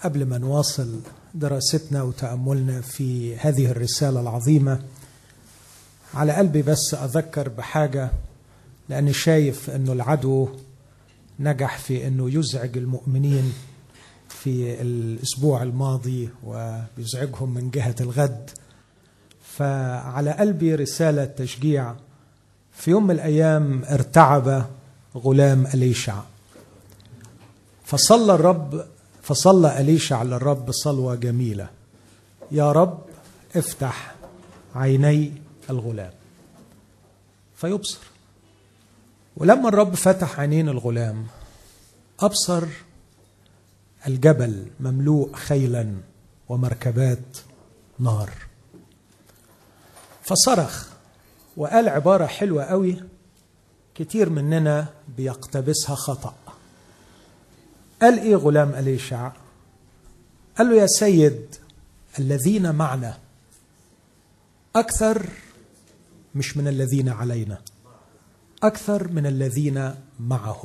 قبل ما نواصل دراستنا وتأملنا في هذه الرسالة العظيمة على قلبي بس أذكر بحاجة لأني شايف أنه العدو نجح في أنه يزعج المؤمنين في الأسبوع الماضي وبيزعجهم من جهة الغد فعلى قلبي رسالة تشجيع في يوم من الأيام ارتعب غلام أليشع فصلى الرب فصلى أليشع للرب صلوة جميلة يا رب افتح عيني الغلام فيبصر ولما الرب فتح عينين الغلام أبصر الجبل مملوء خيلا ومركبات نار فصرخ وقال عبارة حلوة قوي كتير مننا بيقتبسها خطأ قال ايه غلام أليشع قال له يا سيد الذين معنا أكثر مش من الذين علينا أكثر من الذين معهم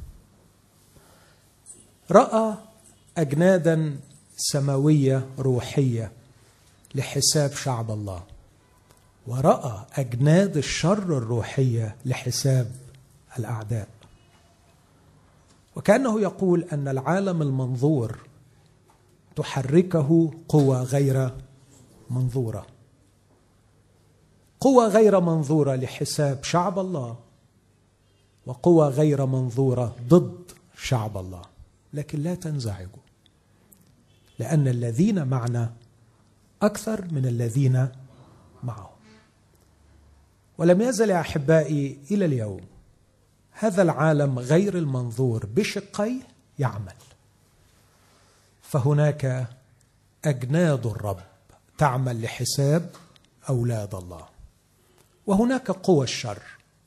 رأى أجنادا سماوية روحية لحساب شعب الله ورأى أجناد الشر الروحية لحساب الأعداء وكأنه يقول أن العالم المنظور تحركه قوى غير منظورة قوى غير منظورة لحساب شعب الله وقوى غير منظورة ضد شعب الله لكن لا تنزعجوا لأن الذين معنا أكثر من الذين معهم ولم يزل يا أحبائي إلى اليوم هذا العالم غير المنظور بشقيه يعمل فهناك أجناد الرب تعمل لحساب أولاد الله وهناك قوى الشر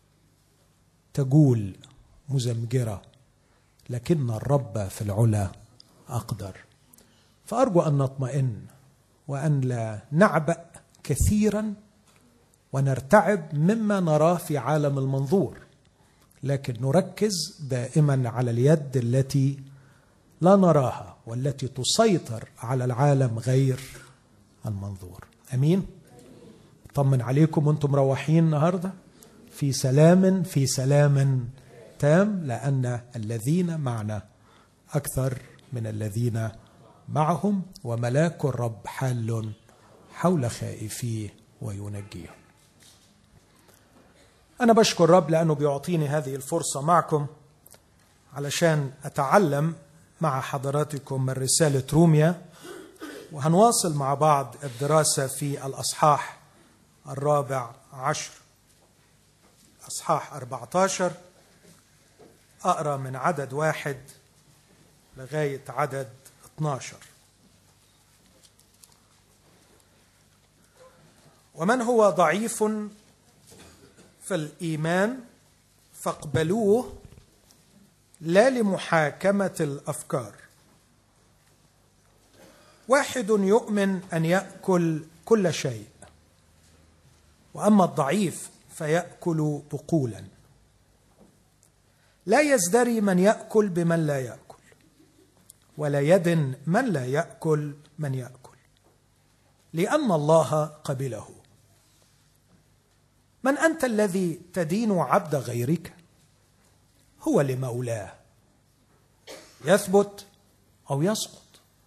تجول مزمجرة لكن الرب في العلا أقدر فأرجو أن نطمئن وأن لا نعبأ كثيرا ونرتعب مما نراه في عالم المنظور لكن نركز دائما على اليد التي لا نراها والتي تسيطر على العالم غير المنظور امين طمن عليكم وانتم مروحين النهارده في سلام في سلام تام لان الذين معنا اكثر من الذين معهم وملاك الرب حال حول خائفيه وينجيهم أنا بشكر الرب لأنه بيعطيني هذه الفرصة معكم علشان أتعلم مع حضراتكم من رسالة روميا وهنواصل مع بعض الدراسة في الأصحاح الرابع عشر أصحاح 14 أقرأ من عدد واحد لغاية عدد 12 ومن هو ضعيف فالايمان فاقبلوه لا لمحاكمه الافكار واحد يؤمن ان ياكل كل شيء واما الضعيف فياكل بقولا لا يزدري من ياكل بمن لا ياكل ولا يدن من لا ياكل من ياكل لان الله قبله من انت الذي تدين عبد غيرك هو لمولاه يثبت او يسقط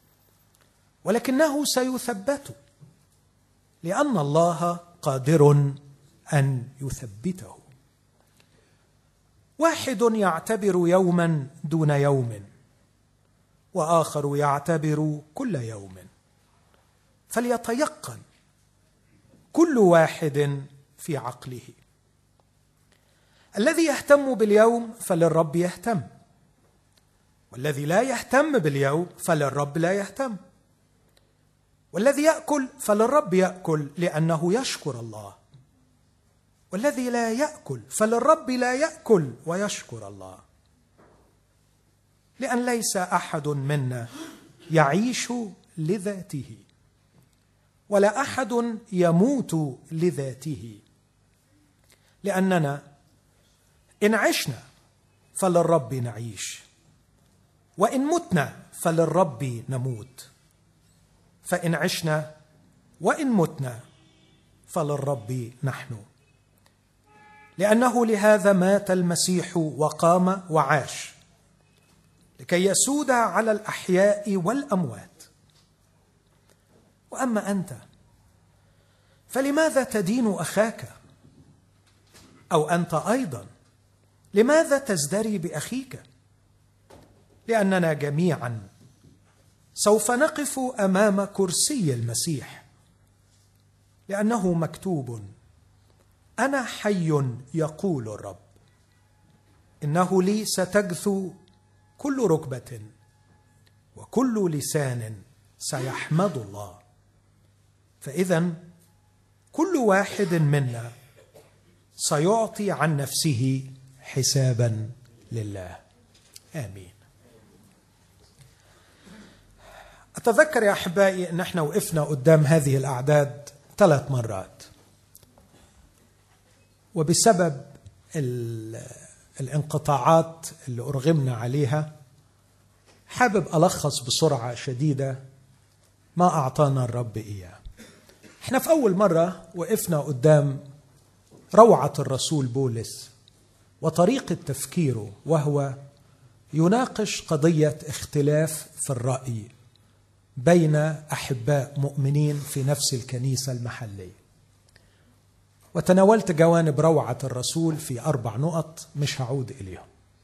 ولكنه سيثبت لان الله قادر ان يثبته واحد يعتبر يوما دون يوم واخر يعتبر كل يوم فليتيقن كل واحد في عقله الذي يهتم باليوم فللرب يهتم والذي لا يهتم باليوم فللرب لا يهتم والذي ياكل فللرب ياكل لانه يشكر الله والذي لا ياكل فللرب لا ياكل ويشكر الله لان ليس احد منا يعيش لذاته ولا احد يموت لذاته لاننا ان عشنا فللرب نعيش وان متنا فللرب نموت فان عشنا وان متنا فللرب نحن لانه لهذا مات المسيح وقام وعاش لكي يسود على الاحياء والاموات واما انت فلماذا تدين اخاك او انت ايضا لماذا تزدري باخيك لاننا جميعا سوف نقف امام كرسي المسيح لانه مكتوب انا حي يقول الرب انه لي ستجثو كل ركبه وكل لسان سيحمد الله فاذا كل واحد منا سيعطي عن نفسه حسابا لله امين اتذكر يا احبائي ان احنا وقفنا قدام هذه الاعداد ثلاث مرات وبسبب الانقطاعات اللي ارغمنا عليها حابب الخص بسرعه شديده ما اعطانا الرب اياه احنا في اول مره وقفنا قدام روعه الرسول بولس وطريقه تفكيره وهو يناقش قضيه اختلاف في الراي بين احباء مؤمنين في نفس الكنيسه المحليه وتناولت جوانب روعه الرسول في اربع نقط مش هعود اليهم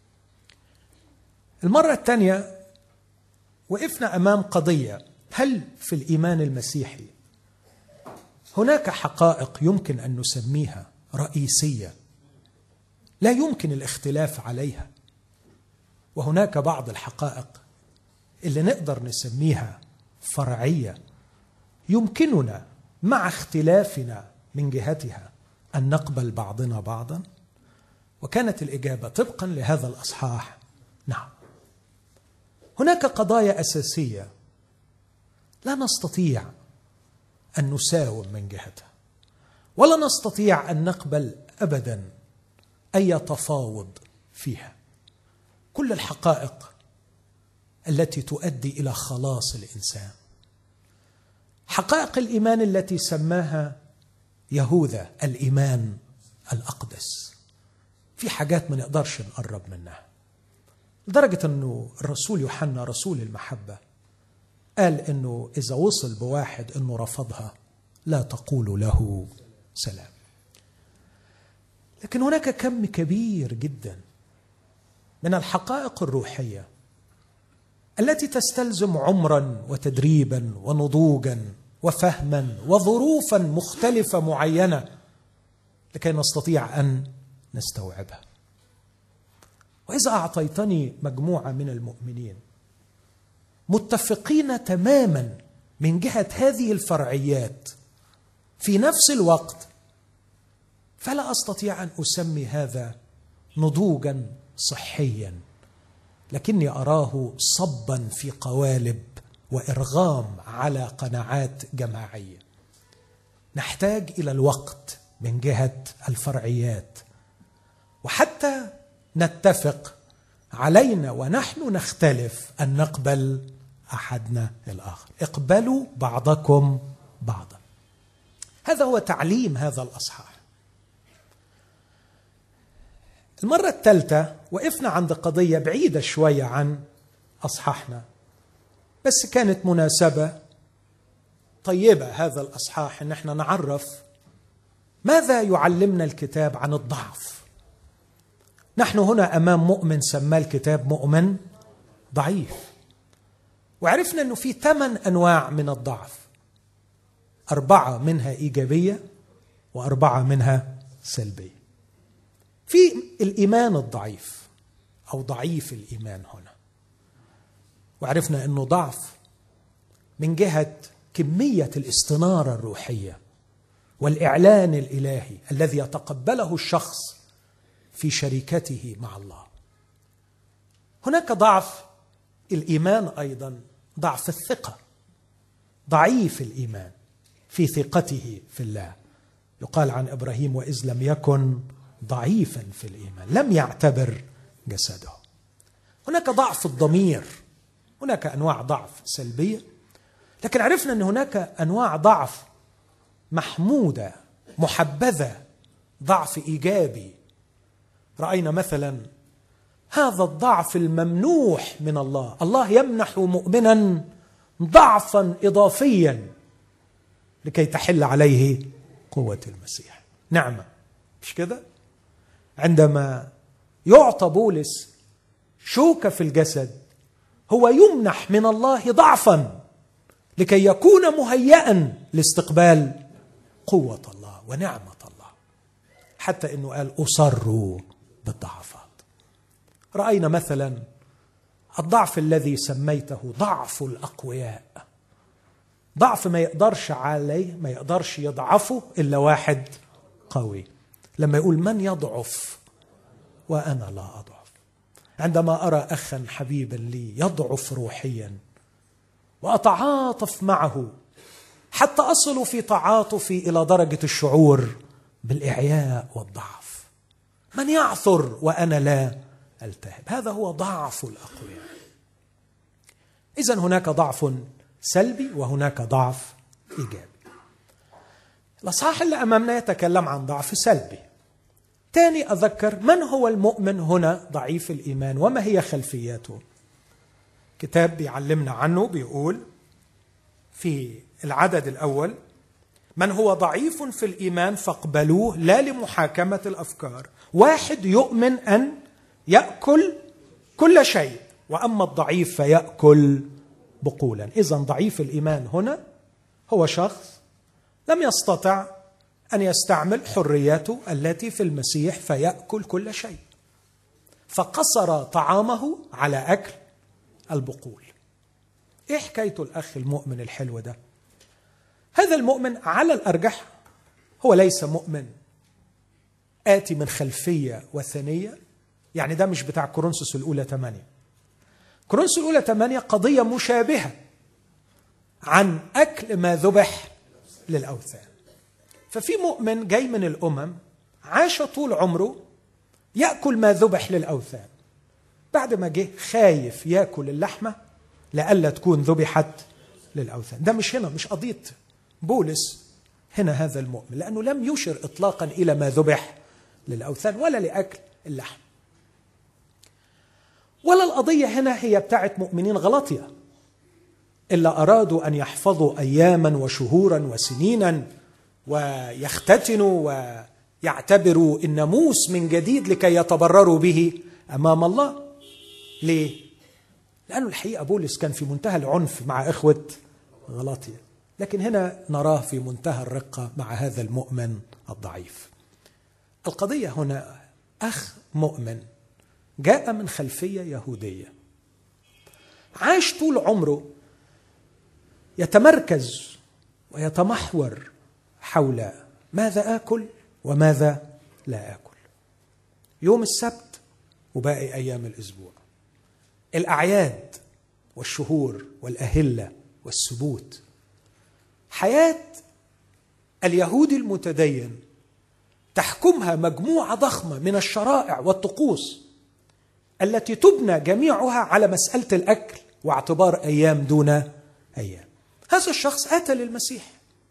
المره الثانيه وقفنا امام قضيه هل في الايمان المسيحي هناك حقائق يمكن ان نسميها رئيسيه لا يمكن الاختلاف عليها وهناك بعض الحقائق اللي نقدر نسميها فرعيه يمكننا مع اختلافنا من جهتها ان نقبل بعضنا بعضا وكانت الاجابه طبقا لهذا الاصحاح نعم هناك قضايا اساسيه لا نستطيع ان نساوم من جهتها ولا نستطيع ان نقبل ابدا اي تفاوض فيها كل الحقائق التي تؤدي الى خلاص الانسان حقائق الايمان التي سماها يهوذا الايمان الاقدس في حاجات ما نقدرش نقرب منها لدرجه انه الرسول يوحنا رسول المحبه قال انه اذا وصل بواحد انه رفضها لا تقول له سلام لكن هناك كم كبير جدا من الحقائق الروحيه التي تستلزم عمرا وتدريبا ونضوجا وفهما وظروفا مختلفه معينه لكي نستطيع ان نستوعبها واذا اعطيتني مجموعه من المؤمنين متفقين تماما من جهه هذه الفرعيات في نفس الوقت فلا استطيع ان اسمي هذا نضوجا صحيا لكني اراه صبا في قوالب وارغام على قناعات جماعيه نحتاج الى الوقت من جهه الفرعيات وحتى نتفق علينا ونحن نختلف ان نقبل احدنا الاخر اقبلوا بعضكم بعضا هذا هو تعليم هذا الاصحاح المره الثالثه وقفنا عند قضيه بعيده شويه عن اصحاحنا بس كانت مناسبه طيبه هذا الاصحاح ان احنا نعرف ماذا يعلمنا الكتاب عن الضعف نحن هنا امام مؤمن سماه الكتاب مؤمن ضعيف وعرفنا انه في ثمان انواع من الضعف اربعه منها ايجابيه واربعه منها سلبيه في الايمان الضعيف او ضعيف الايمان هنا وعرفنا انه ضعف من جهه كميه الاستناره الروحيه والاعلان الالهي الذي يتقبله الشخص في شركته مع الله هناك ضعف الايمان ايضا ضعف الثقه ضعيف الايمان في ثقته في الله يقال عن ابراهيم واذ لم يكن ضعيفا في الايمان لم يعتبر جسده هناك ضعف الضمير هناك انواع ضعف سلبيه لكن عرفنا ان هناك انواع ضعف محموده محبذه ضعف ايجابي راينا مثلا هذا الضعف الممنوح من الله الله يمنح مؤمنا ضعفا اضافيا لكي تحل عليه قوه المسيح نعمه مش كده عندما يعطى بولس شوكه في الجسد هو يمنح من الله ضعفا لكي يكون مهيئا لاستقبال قوه الله ونعمه الله حتى انه قال اصروا بالضعفات راينا مثلا الضعف الذي سميته ضعف الاقوياء ضعف ما يقدرش عليه ما يقدرش يضعفه الا واحد قوي لما يقول من يضعف وانا لا اضعف عندما ارى اخا حبيبا لي يضعف روحيا واتعاطف معه حتى اصل في تعاطفي الى درجه الشعور بالاعياء والضعف من يعثر وانا لا التهب هذا هو ضعف الاقوياء اذا هناك ضعف سلبي وهناك ضعف ايجابي الاصحاح اللي امامنا يتكلم عن ضعف سلبي تاني اذكر من هو المؤمن هنا ضعيف الايمان وما هي خلفياته كتاب بيعلمنا عنه بيقول في العدد الاول من هو ضعيف في الايمان فاقبلوه لا لمحاكمه الافكار واحد يؤمن ان ياكل كل شيء واما الضعيف فياكل بقولا اذا ضعيف الايمان هنا هو شخص لم يستطع ان يستعمل حريته التي في المسيح فياكل كل شيء فقصر طعامه على اكل البقول ايه حكايته الاخ المؤمن الحلو ده هذا المؤمن على الارجح هو ليس مؤمن اتي من خلفيه وثنيه يعني ده مش بتاع كورنثوس الاولى 8 كورنثوس الاولى 8 قضيه مشابهه عن اكل ما ذبح للاوثان ففي مؤمن جاي من الامم عاش طول عمره ياكل ما ذبح للاوثان بعد ما جه خايف ياكل اللحمه لئلا تكون ذبحت للاوثان ده مش هنا مش قضيه بولس هنا هذا المؤمن لانه لم يشر اطلاقا الى ما ذبح للاوثان ولا لاكل اللحم ولا القضيه هنا هي بتاعت مؤمنين غلطيه الا ارادوا ان يحفظوا اياما وشهورا وسنينا ويختتنوا ويعتبروا الناموس من جديد لكي يتبرروا به امام الله ليه لانه الحقيقه بولس كان في منتهى العنف مع اخوه غلاطيا لكن هنا نراه في منتهى الرقه مع هذا المؤمن الضعيف القضيه هنا اخ مؤمن جاء من خلفيه يهوديه عاش طول عمره يتمركز ويتمحور حول ماذا اكل وماذا لا اكل يوم السبت وباقي ايام الاسبوع الاعياد والشهور والاهله والسبوت حياه اليهودي المتدين تحكمها مجموعه ضخمه من الشرائع والطقوس التي تبنى جميعها على مساله الاكل واعتبار ايام دون ايام هذا الشخص اتى للمسيح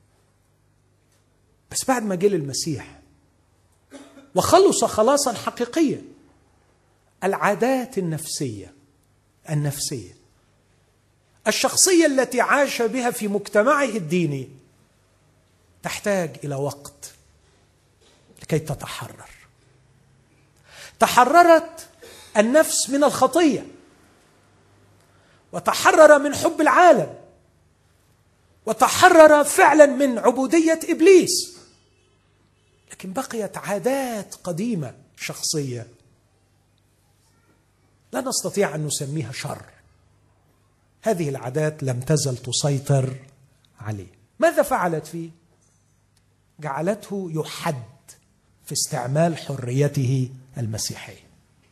بس بعد ما جه للمسيح وخلص خلاصا حقيقيا العادات النفسيه النفسيه الشخصيه التي عاش بها في مجتمعه الديني تحتاج الى وقت لكي تتحرر تحررت النفس من الخطيه وتحرر من حب العالم وتحرر فعلا من عبوديه ابليس لكن بقيت عادات قديمه شخصيه لا نستطيع ان نسميها شر هذه العادات لم تزل تسيطر عليه ماذا فعلت فيه جعلته يحد في استعمال حريته المسيحيه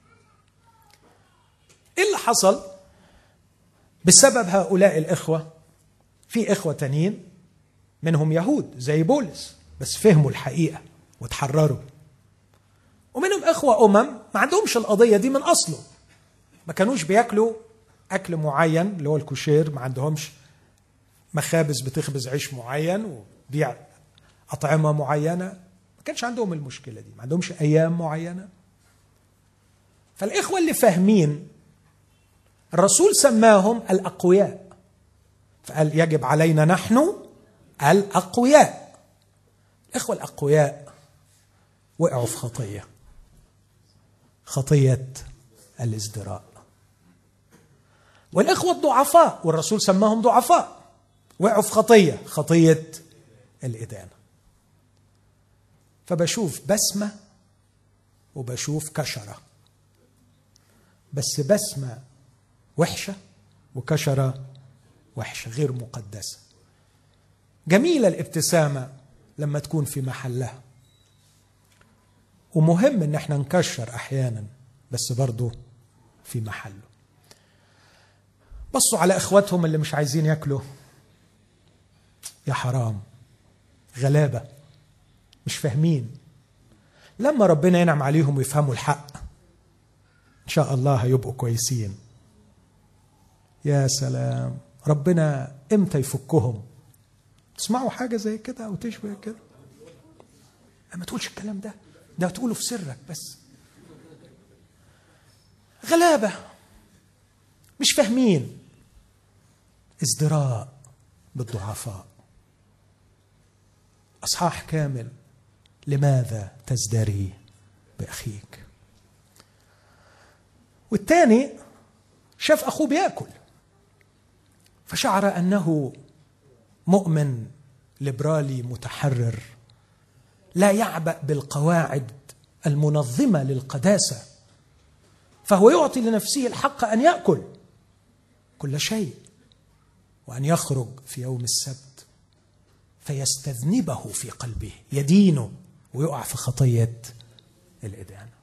ايه اللي حصل بسبب هؤلاء الاخوه في اخوه تانيين منهم يهود زي بولس بس فهموا الحقيقه وتحرروا ومنهم اخوه امم ما عندهمش القضيه دي من اصله ما كانوش بياكلوا اكل معين اللي هو الكوشير ما عندهمش مخابز بتخبز عيش معين وبيع اطعمه معينه ما كانش عندهم المشكله دي ما عندهمش ايام معينه فالاخوه اللي فاهمين الرسول سماهم الاقوياء فقال يجب علينا نحن الاقوياء الاخوه الاقوياء وقعوا في خطيه خطيه الازدراء والاخوه الضعفاء والرسول سماهم ضعفاء وقعوا في خطيه خطيه الادانه فبشوف بسمه وبشوف كشره بس بسمه وحشه وكشره وحشه غير مقدسه جميله الابتسامه لما تكون في محلها ومهم ان احنا نكشر احيانا بس برضه في محله بصوا على اخواتهم اللي مش عايزين ياكلوا يا حرام غلابه مش فاهمين لما ربنا ينعم عليهم ويفهموا الحق ان شاء الله هيبقوا كويسين يا سلام ربنا امتى يفكهم تسمعوا حاجه زي كده او تشبه كده ما تقولش الكلام ده ده تقوله في سرك بس غلابه مش فاهمين ازدراء بالضعفاء اصحاح كامل لماذا تزدري باخيك والثاني شاف اخوه بياكل فشعر انه مؤمن ليبرالي متحرر لا يعبأ بالقواعد المنظمه للقداسه فهو يعطي لنفسه الحق ان ياكل كل شيء وان يخرج في يوم السبت فيستذنبه في قلبه يدينه ويقع في خطيه الادانه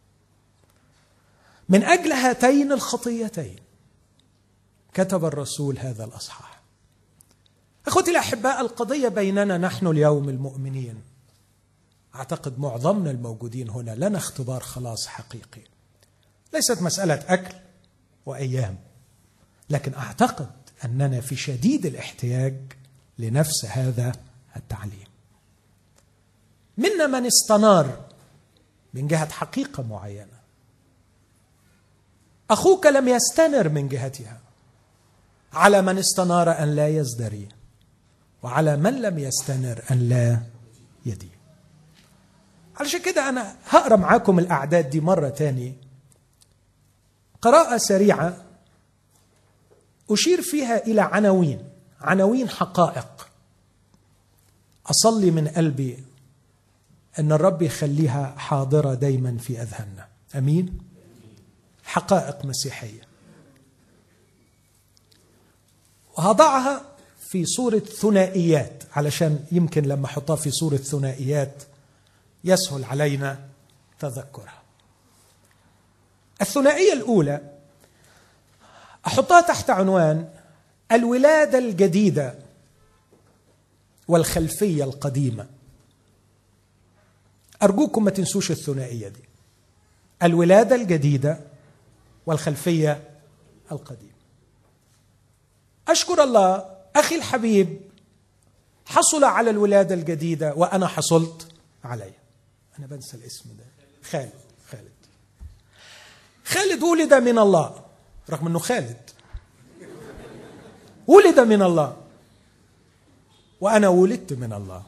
من اجل هاتين الخطيتين كتب الرسول هذا الاصحاح اخوتي الاحباء القضيه بيننا نحن اليوم المؤمنين اعتقد معظمنا الموجودين هنا لنا اختبار خلاص حقيقي ليست مساله اكل وايام لكن اعتقد اننا في شديد الاحتياج لنفس هذا التعليم منا من استنار من جهه حقيقه معينه اخوك لم يستنر من جهتها على من استنار ان لا يزدري وعلى من لم يستنر ان لا يدين علشان كده انا هقرا معاكم الاعداد دي مره تاني قراءه سريعه اشير فيها الى عناوين عناوين حقائق اصلي من قلبي ان الرب يخليها حاضره دايما في اذهاننا امين حقائق مسيحيه وهضعها في صوره ثنائيات علشان يمكن لما احطها في صوره ثنائيات يسهل علينا تذكرها الثنائيه الاولى احطها تحت عنوان الولاده الجديده والخلفيه القديمه ارجوكم ما تنسوش الثنائيه دي الولاده الجديده والخلفيه القديمه اشكر الله اخي الحبيب حصل على الولاده الجديده وانا حصلت عليها انا بنسى الاسم ده خالد خالد خالد ولد من الله رغم انه خالد ولد من الله وانا ولدت من الله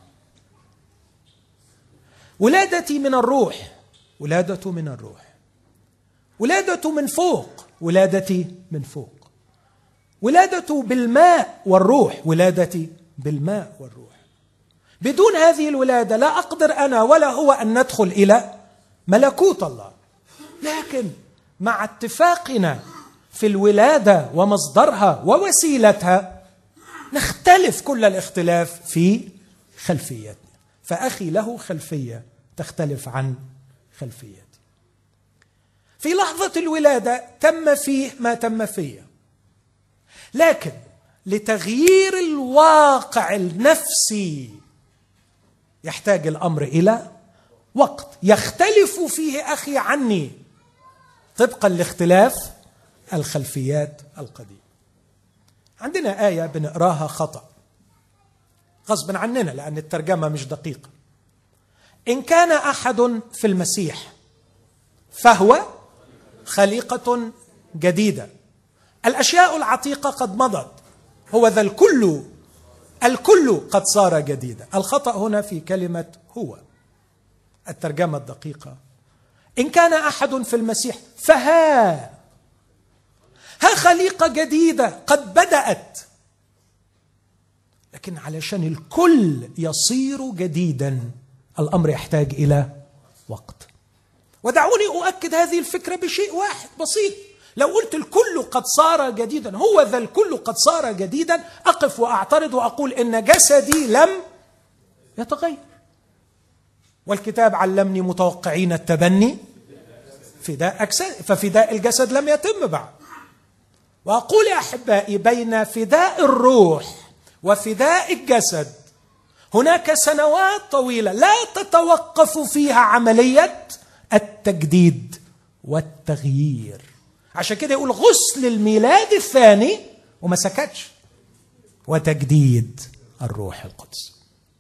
ولادتي من الروح ولادته من الروح ولادته من فوق ولادتي من فوق ولادته بالماء والروح ولادتي بالماء والروح بدون هذه الولاده لا اقدر انا ولا هو ان ندخل الى ملكوت الله لكن مع اتفاقنا في الولاده ومصدرها ووسيلتها نختلف كل الاختلاف في خلفيتنا فاخي له خلفيه تختلف عن خلفيتي في لحظه الولاده تم فيه ما تم فيه لكن لتغيير الواقع النفسي يحتاج الامر الى وقت يختلف فيه اخي عني طبقا لاختلاف الخلفيات القديمه عندنا ايه بنقراها خطا غصبا عننا لان الترجمه مش دقيقه ان كان احد في المسيح فهو خليقه جديده الاشياء العتيقه قد مضت هو ذا الكل الكل قد صار جديدا الخطا هنا في كلمه هو الترجمه الدقيقه ان كان احد في المسيح فها ها خليقه جديده قد بدات لكن علشان الكل يصير جديدا الامر يحتاج الى وقت ودعوني اؤكد هذه الفكره بشيء واحد بسيط لو قلت الكل قد صار جديدا هو ذا الكل قد صار جديدا اقف واعترض واقول ان جسدي لم يتغير والكتاب علمني متوقعين التبني فداء أجساد ففداء الجسد لم يتم بعد وأقول يا أحبائي بين فداء الروح وفداء الجسد هناك سنوات طويلة لا تتوقف فيها عملية التجديد والتغيير عشان كده يقول غسل الميلاد الثاني وما سكتش وتجديد الروح القدس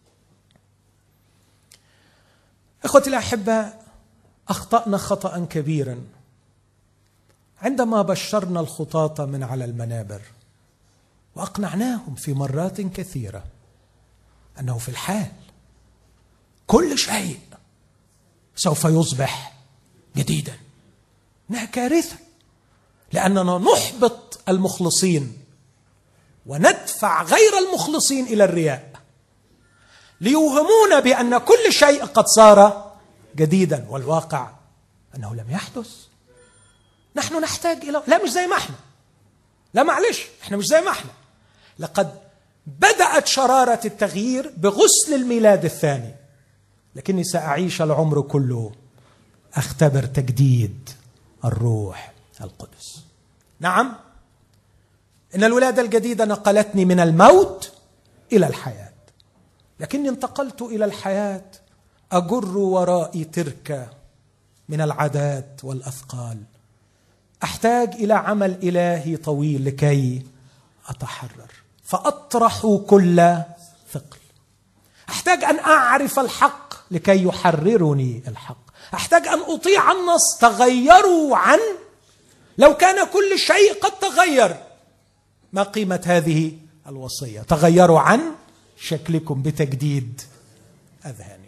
اخوتي الاحباء اخطانا خطا كبيرا عندما بشرنا الخطاة من على المنابر واقنعناهم في مرات كثيره انه في الحال كل شيء سوف يصبح جديدا انها كارثه لاننا نحبط المخلصين وندفع غير المخلصين الى الرياء ليوهمون بان كل شيء قد صار جديدا والواقع انه لم يحدث نحن نحتاج الى لا مش زي ما احنا لا معلش احنا مش زي ما احنا لقد بدات شراره التغيير بغسل الميلاد الثاني لكني ساعيش العمر كله اختبر تجديد الروح القدس نعم ان الولاده الجديده نقلتني من الموت الى الحياه لكني انتقلت الى الحياه اجر ورائي تركه من العادات والاثقال احتاج الى عمل الهي طويل لكي اتحرر فاطرح كل ثقل احتاج ان اعرف الحق لكي يحررني الحق احتاج ان اطيع النص تغيروا عن لو كان كل شيء قد تغير ما قيمه هذه الوصيه تغيروا عن شكلكم بتجديد اذهانكم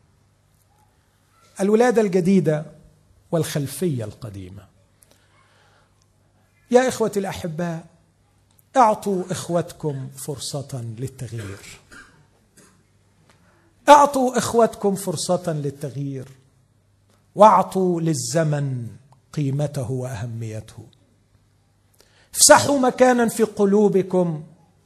الولاده الجديده والخلفيه القديمه يا اخوتي الاحباء اعطوا اخوتكم فرصه للتغيير اعطوا اخوتكم فرصه للتغيير واعطوا للزمن قيمته واهميته افسحوا مكانا في قلوبكم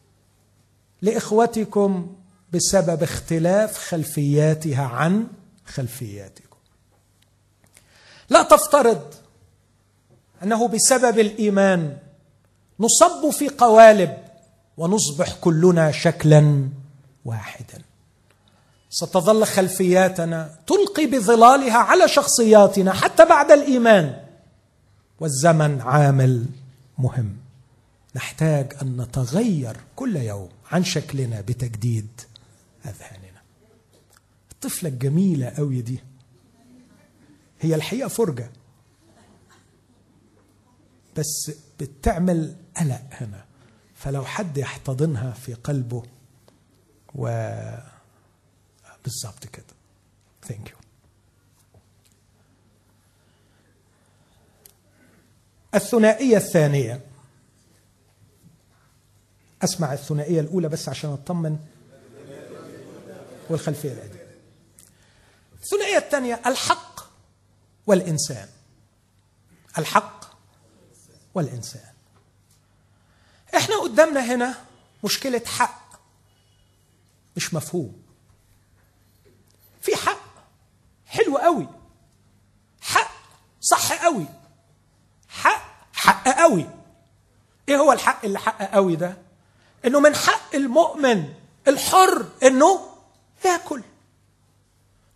لاخوتكم بسبب اختلاف خلفياتها عن خلفياتكم لا تفترض انه بسبب الايمان نصب في قوالب ونصبح كلنا شكلا واحدا ستظل خلفياتنا تلقي بظلالها على شخصياتنا حتى بعد الايمان والزمن عامل مهم نحتاج ان نتغير كل يوم عن شكلنا بتجديد اذهاننا الطفله الجميله قوي دي هي الحقيقه فرجه بس بتعمل قلق هنا فلو حد يحتضنها في قلبه و بالظبط كده ثانك يو الثنائيه الثانيه اسمع الثنائيه الاولى بس عشان اطمن والخلفيه القديمه الثنائيه الثانيه الحق والانسان الحق والانسان احنا قدامنا هنا مشكله حق مش مفهوم في حق حلو قوي حق صح قوي حق حق قوي ايه هو الحق اللي حق قوي ده انه من حق المؤمن الحر انه ياكل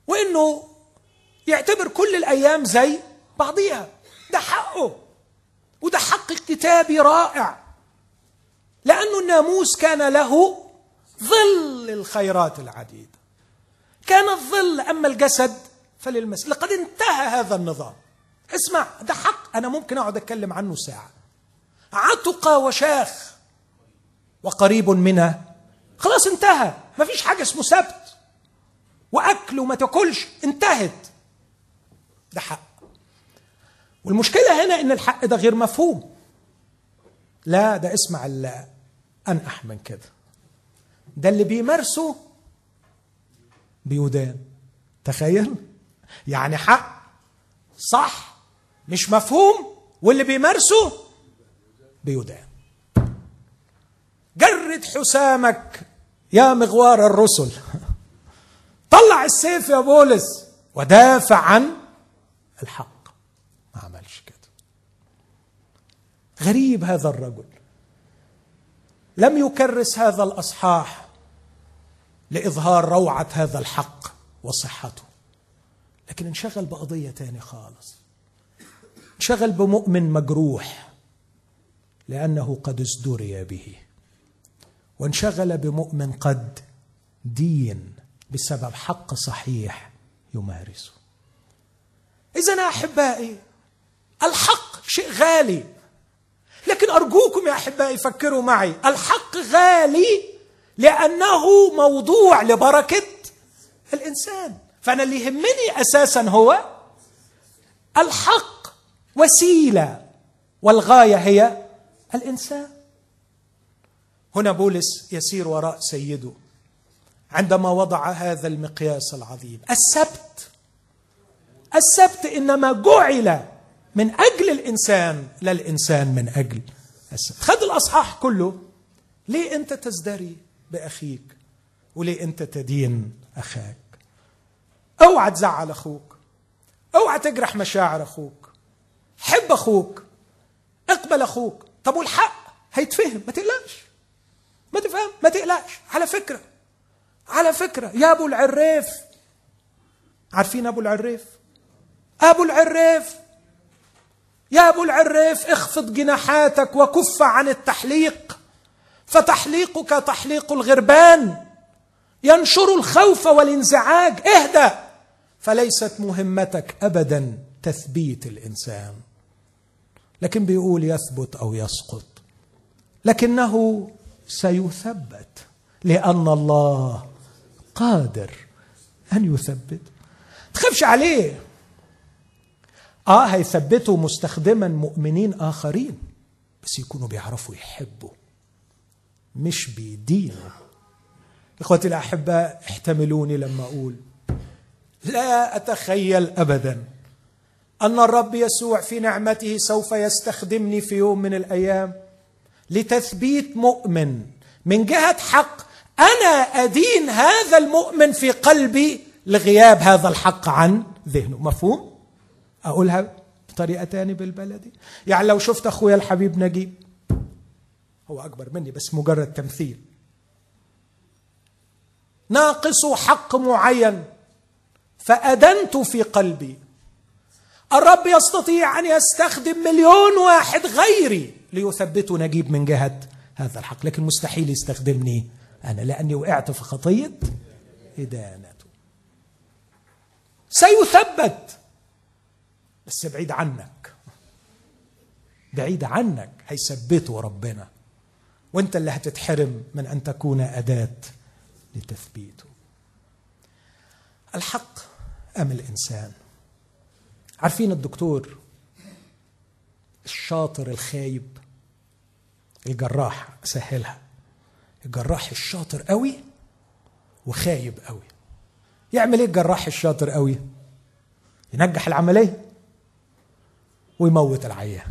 وانه يعتبر كل الايام زي بعضيها ده حقه وده حق كتابي رائع لأن الناموس كان له ظل الخيرات العديدة كان الظل أما الجسد فللمسيح لقد انتهى هذا النظام اسمع ده حق أنا ممكن أقعد أتكلم عنه ساعة عتق وشاخ وقريب منه خلاص انتهى ما فيش حاجة اسمه سبت وأكل وما تاكلش انتهت ده حق والمشكلة هنا إن الحق ده غير مفهوم لا ده اسمع اللي أنقح من كده ده اللي بيمارسه بيدان تخيل يعني حق صح مش مفهوم واللي بيمارسه بيدان جرد حسامك يا مغوار الرسل طلع السيف يا بولس ودافع عن الحق ما عملش كده غريب هذا الرجل لم يكرس هذا الاصحاح لاظهار روعه هذا الحق وصحته لكن انشغل بقضيه تاني خالص انشغل بمؤمن مجروح لانه قد ازدري به وانشغل بمؤمن قد دين بسبب حق صحيح يمارسه اذا احبائي الحق شيء غالي لكن ارجوكم يا احبائي فكروا معي الحق غالي لانه موضوع لبركه الانسان فانا اللي يهمني اساسا هو الحق وسيله والغايه هي الانسان هنا بولس يسير وراء سيده عندما وضع هذا المقياس العظيم السبت السبت انما جعل من اجل الانسان لا الانسان من اجل السبت خد الاصحاح كله ليه انت تزدري باخيك وليه انت تدين اخاك اوعى تزعل اخوك اوعى تجرح مشاعر اخوك حب اخوك اقبل اخوك طب والحق هيتفهم ما تقلقش ما تفهم ما تقلقش على فكره على فكره يا ابو العريف عارفين ابو العريف ابو العريف يا ابو العريف اخفض جناحاتك وكف عن التحليق فتحليقك تحليق الغربان ينشر الخوف والانزعاج اهدأ فليست مهمتك ابدا تثبيت الانسان لكن بيقول يثبت او يسقط لكنه سيثبت لان الله قادر ان يثبت تخافش عليه اه هيثبتوا مستخدما مؤمنين اخرين بس يكونوا بيعرفوا يحبوا مش بيدينوا اخوتي الاحباء احتملوني لما اقول لا اتخيل ابدا ان الرب يسوع في نعمته سوف يستخدمني في يوم من الايام لتثبيت مؤمن من جهه حق انا ادين هذا المؤمن في قلبي لغياب هذا الحق عن ذهنه مفهوم اقولها بطريقه تاني بالبلدي يعني لو شفت اخويا الحبيب نجيب هو اكبر مني بس مجرد تمثيل ناقص حق معين فأدنت في قلبي الرب يستطيع أن يستخدم مليون واحد غيري ليثبتوا نجيب من جهة هذا الحق لكن مستحيل يستخدمني أنا لأني وقعت في خطية إدانته سيثبت بس بعيد عنك بعيد عنك هيثبته ربنا وانت اللي هتتحرم من ان تكون اداه لتثبيته الحق ام الانسان عارفين الدكتور الشاطر الخايب الجراح سهلها الجراح الشاطر قوي وخايب قوي يعمل ايه الجراح الشاطر قوي ينجح العمليه ويموت العيان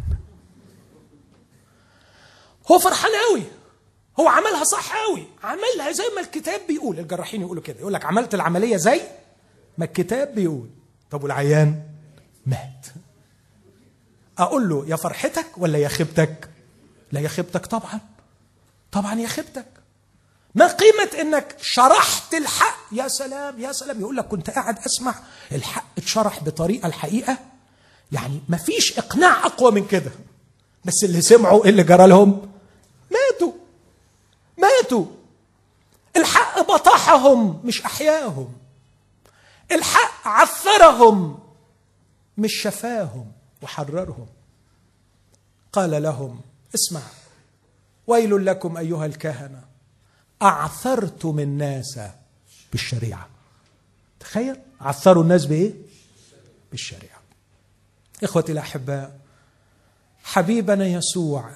هو فرحان قوي هو عملها صح قوي عملها زي ما الكتاب بيقول الجراحين يقولوا كده يقول لك عملت العمليه زي ما الكتاب بيقول طب والعيان مات اقول له يا فرحتك ولا يا خيبتك لا يا خيبتك طبعا طبعا يا خيبتك ما قيمة انك شرحت الحق يا سلام يا سلام يقول لك كنت قاعد اسمع الحق اتشرح بطريقة الحقيقة يعني ما فيش اقناع اقوى من كده بس اللي سمعوا إيه اللي جرى لهم ماتوا ماتوا الحق بطحهم مش احياهم الحق عثرهم مش شفاهم وحررهم قال لهم اسمع ويل لكم ايها الكهنه اعثرتم الناس بالشريعه تخيل عثروا الناس بايه بالشريعه اخوتي الاحباء حبيبنا يسوع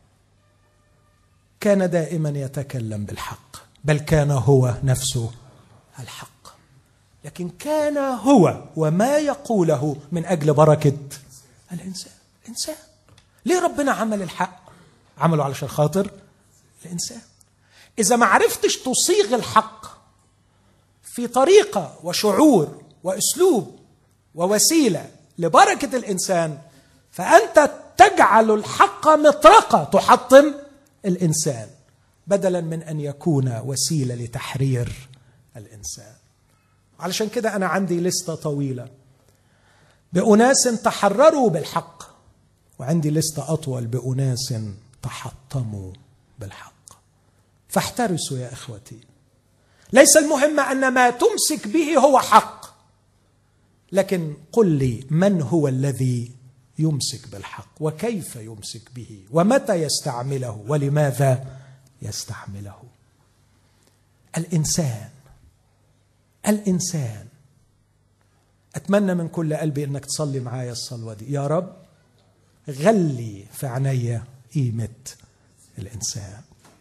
كان دائما يتكلم بالحق بل كان هو نفسه الحق لكن كان هو وما يقوله من اجل بركه الانسان الانسان ليه ربنا عمل الحق عمله علشان خاطر الانسان اذا ما عرفتش تصيغ الحق في طريقه وشعور واسلوب ووسيله لبركه الانسان فانت تجعل الحق مطرقه تحطم الانسان بدلا من ان يكون وسيله لتحرير الانسان علشان كده انا عندي لسته طويله باناس تحرروا بالحق وعندي لسته اطول باناس تحطموا بالحق فاحترسوا يا اخوتي ليس المهم ان ما تمسك به هو حق لكن قل لي من هو الذي يمسك بالحق وكيف يمسك به ومتى يستعمله ولماذا يستعمله الانسان الانسان اتمنى من كل قلبي انك تصلي معايا الصلوه دي يا رب غلي في عينيا قيمه الانسان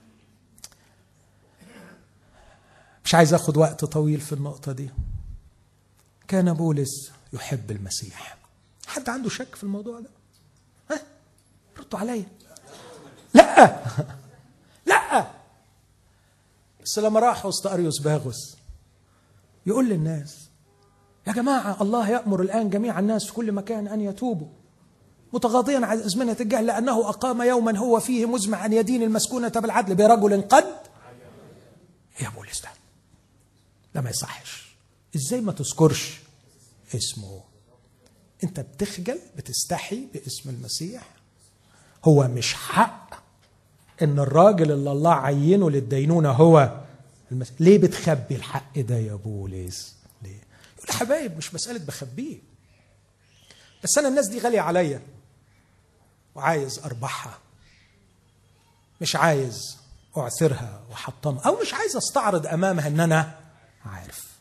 مش عايز اخد وقت طويل في النقطه دي كان بولس يحب المسيح حد عنده شك في الموضوع ده ها ردوا عليا لا لا بس لما راح وسط اريوس باغوس يقول للناس يا جماعه الله يامر الان جميع الناس في كل مكان ان يتوبوا متغاضيا عن ازمنه الجهل لانه اقام يوما هو فيه مزمع ان يدين المسكونه بالعدل برجل قد يا بولس ده ده ما يصحش ازاي ما تذكرش اسمه انت بتخجل بتستحي باسم المسيح هو مش حق ان الراجل اللي الله عينه للدينونه هو المسيح ليه بتخبي الحق ده يا بولس ليه يقول يا حبايب مش مساله بخبيه بس انا الناس دي غاليه عليا وعايز اربحها مش عايز اعثرها واحطمها او مش عايز استعرض امامها ان انا عارف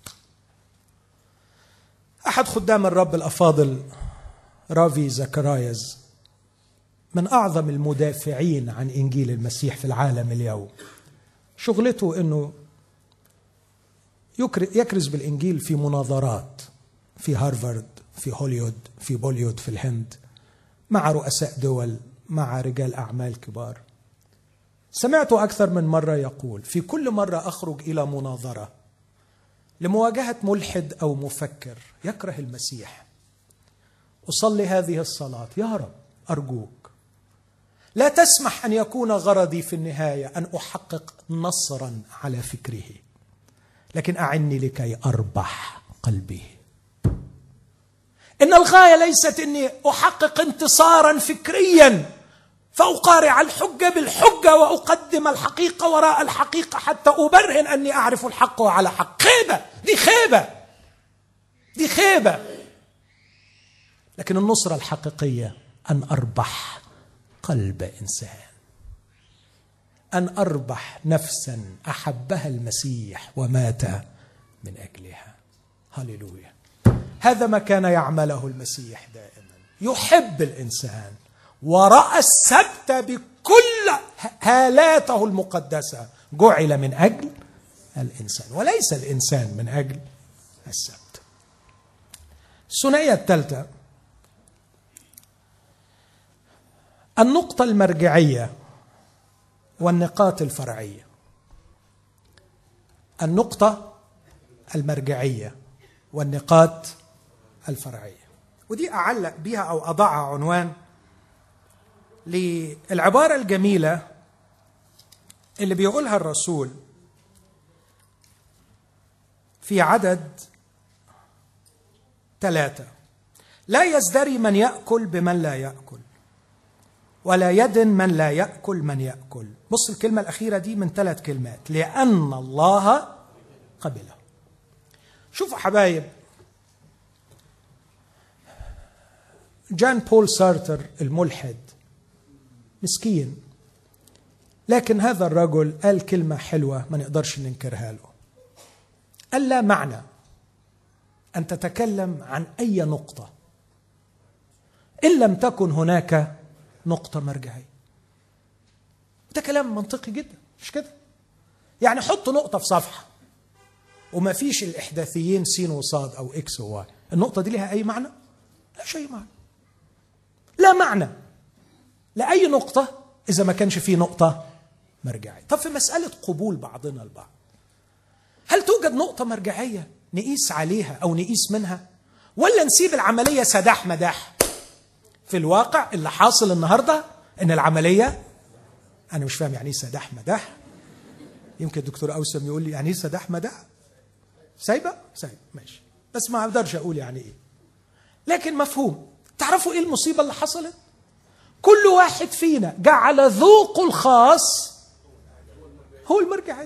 احد خدام الرب الافاضل رافي زكرايز من اعظم المدافعين عن انجيل المسيح في العالم اليوم شغلته انه يكرز بالانجيل في مناظرات في هارفارد في هوليوود في بوليوود في الهند مع رؤساء دول مع رجال اعمال كبار سمعته اكثر من مره يقول في كل مره اخرج الى مناظره لمواجهه ملحد او مفكر يكره المسيح اصلي هذه الصلاه يا رب ارجوك لا تسمح ان يكون غرضي في النهايه ان احقق نصرا على فكره لكن اعني لكي اربح قلبه ان الغايه ليست اني احقق انتصارا فكريا فاقارع الحجه بالحجه واقدم الحقيقه وراء الحقيقه حتى ابرهن اني اعرف الحق وعلى حق خيبه دي خيبه دي خيبه لكن النصره الحقيقيه ان اربح قلب انسان ان اربح نفسا احبها المسيح ومات من اجلها هللويا هذا ما كان يعمله المسيح دائما يحب الانسان وراى السبت بكل هالاته المقدسه جعل من اجل الانسان وليس الانسان من اجل السبت الثنائيه الثالثه النقطه المرجعيه والنقاط الفرعيه النقطه المرجعيه والنقاط الفرعيه ودي اعلق بها او اضعها عنوان للعباره الجميله اللي بيقولها الرسول في عدد ثلاثه لا يزدري من ياكل بمن لا ياكل ولا يد من لا ياكل من ياكل بص الكلمه الاخيره دي من ثلاث كلمات لان الله قبله شوفوا حبايب جان بول سارتر الملحد مسكين لكن هذا الرجل قال كلمة حلوة ما نقدرش ننكرها له قال لا معنى أن تتكلم عن أي نقطة إن لم تكن هناك نقطة مرجعية ده كلام منطقي جدا مش كده يعني حط نقطة في صفحة وما فيش الإحداثيين سين وصاد أو إكس وواي النقطة دي لها أي معنى؟ لا شيء معنى لا معنى لأي نقطة إذا ما كانش فيه نقطة مرجعية طب في مسألة قبول بعضنا البعض هل توجد نقطة مرجعية نقيس عليها أو نقيس منها ولا نسيب العملية سداح مداح في الواقع اللي حاصل النهاردة إن العملية أنا مش فاهم يعني إيه سداح مداح يمكن الدكتور أوسم يقول لي يعني إيه سداح مداح سايبة سايبة ماشي بس ما أقدرش أقول يعني إيه لكن مفهوم تعرفوا إيه المصيبة اللي حصلت كل واحد فينا جعل ذوقه الخاص هو المرجعية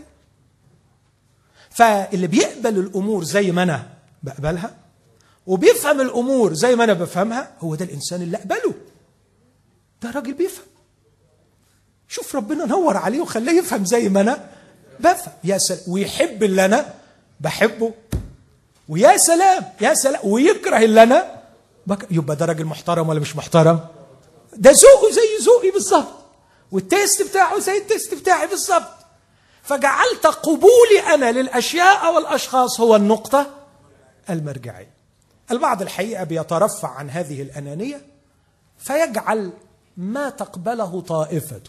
فاللي بيقبل الأمور زي ما أنا بقبلها وبيفهم الأمور زي ما أنا بفهمها هو ده الإنسان اللي أقبله ده راجل بيفهم شوف ربنا نور عليه وخلاه يفهم زي ما أنا بفهم يا سلام ويحب اللي أنا بحبه ويا سلام يا سلام ويكره اللي أنا بك... يبقى ده راجل محترم ولا مش محترم ده ذوقه زي ذوقي بالظبط والتيست بتاعه زي التيست بتاعي بالظبط فجعلت قبولي انا للاشياء والاشخاص هو النقطه المرجعيه البعض الحقيقه بيترفع عن هذه الانانيه فيجعل ما تقبله طائفته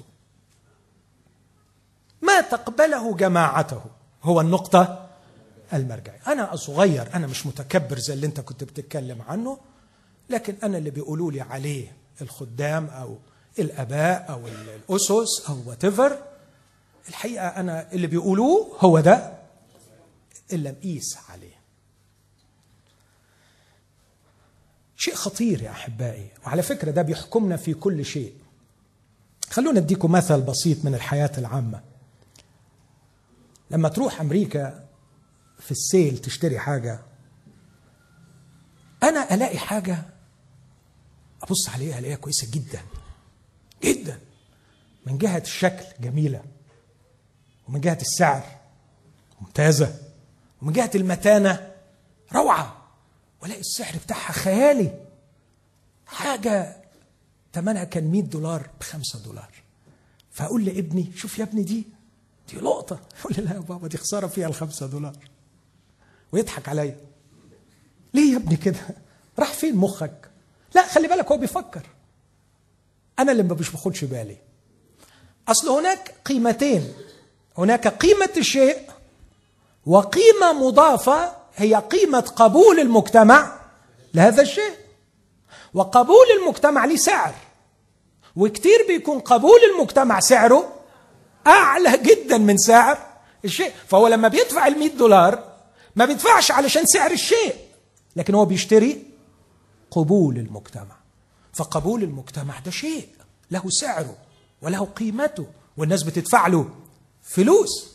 ما تقبله جماعته هو النقطه المرجعيه انا صغير انا مش متكبر زي اللي انت كنت بتتكلم عنه لكن انا اللي بيقولوا لي عليه الخدام او الاباء او الاسس او وات الحقيقه انا اللي بيقولوه هو ده اللي نقيس عليه شيء خطير يا احبائي وعلى فكره ده بيحكمنا في كل شيء خلونا اديكم مثل بسيط من الحياه العامه لما تروح امريكا في السيل تشتري حاجه انا الاقي حاجه ابص عليها الاقيها كويسه جدا جدا من جهه الشكل جميله ومن جهه السعر ممتازه ومن جهه المتانه روعه والاقي السعر بتاعها خيالي حاجه ثمنها كان 100 دولار ب 5 دولار فاقول لابني شوف يا ابني دي دي لقطه يقول لي لا يا بابا دي خساره فيها الخمسة دولار ويضحك عليا ليه يا ابني كده راح فين مخك لا خلي بالك هو بيفكر انا اللي مش باخدش بالي اصل هناك قيمتين هناك قيمه الشيء وقيمه مضافه هي قيمه قبول المجتمع لهذا الشيء وقبول المجتمع ليه سعر وكتير بيكون قبول المجتمع سعره اعلى جدا من سعر الشيء فهو لما بيدفع ال 100 دولار ما بيدفعش علشان سعر الشيء لكن هو بيشتري قبول المجتمع فقبول المجتمع ده شيء له سعره وله قيمته والناس بتدفع له فلوس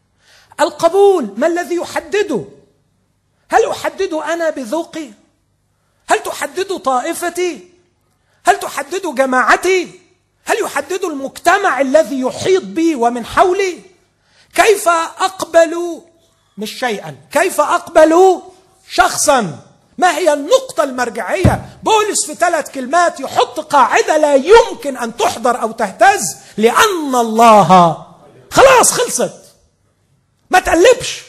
القبول ما الذي يحدده هل احدده انا بذوقي هل تحدده طائفتي هل تحدده جماعتي هل يحدد المجتمع الذي يحيط بي ومن حولي كيف اقبل مش شيئا كيف اقبل شخصا ما هي النقطة المرجعية بولس في ثلاث كلمات يحط قاعدة لا يمكن أن تحضر أو تهتز لأن الله خلاص خلصت ما تقلبش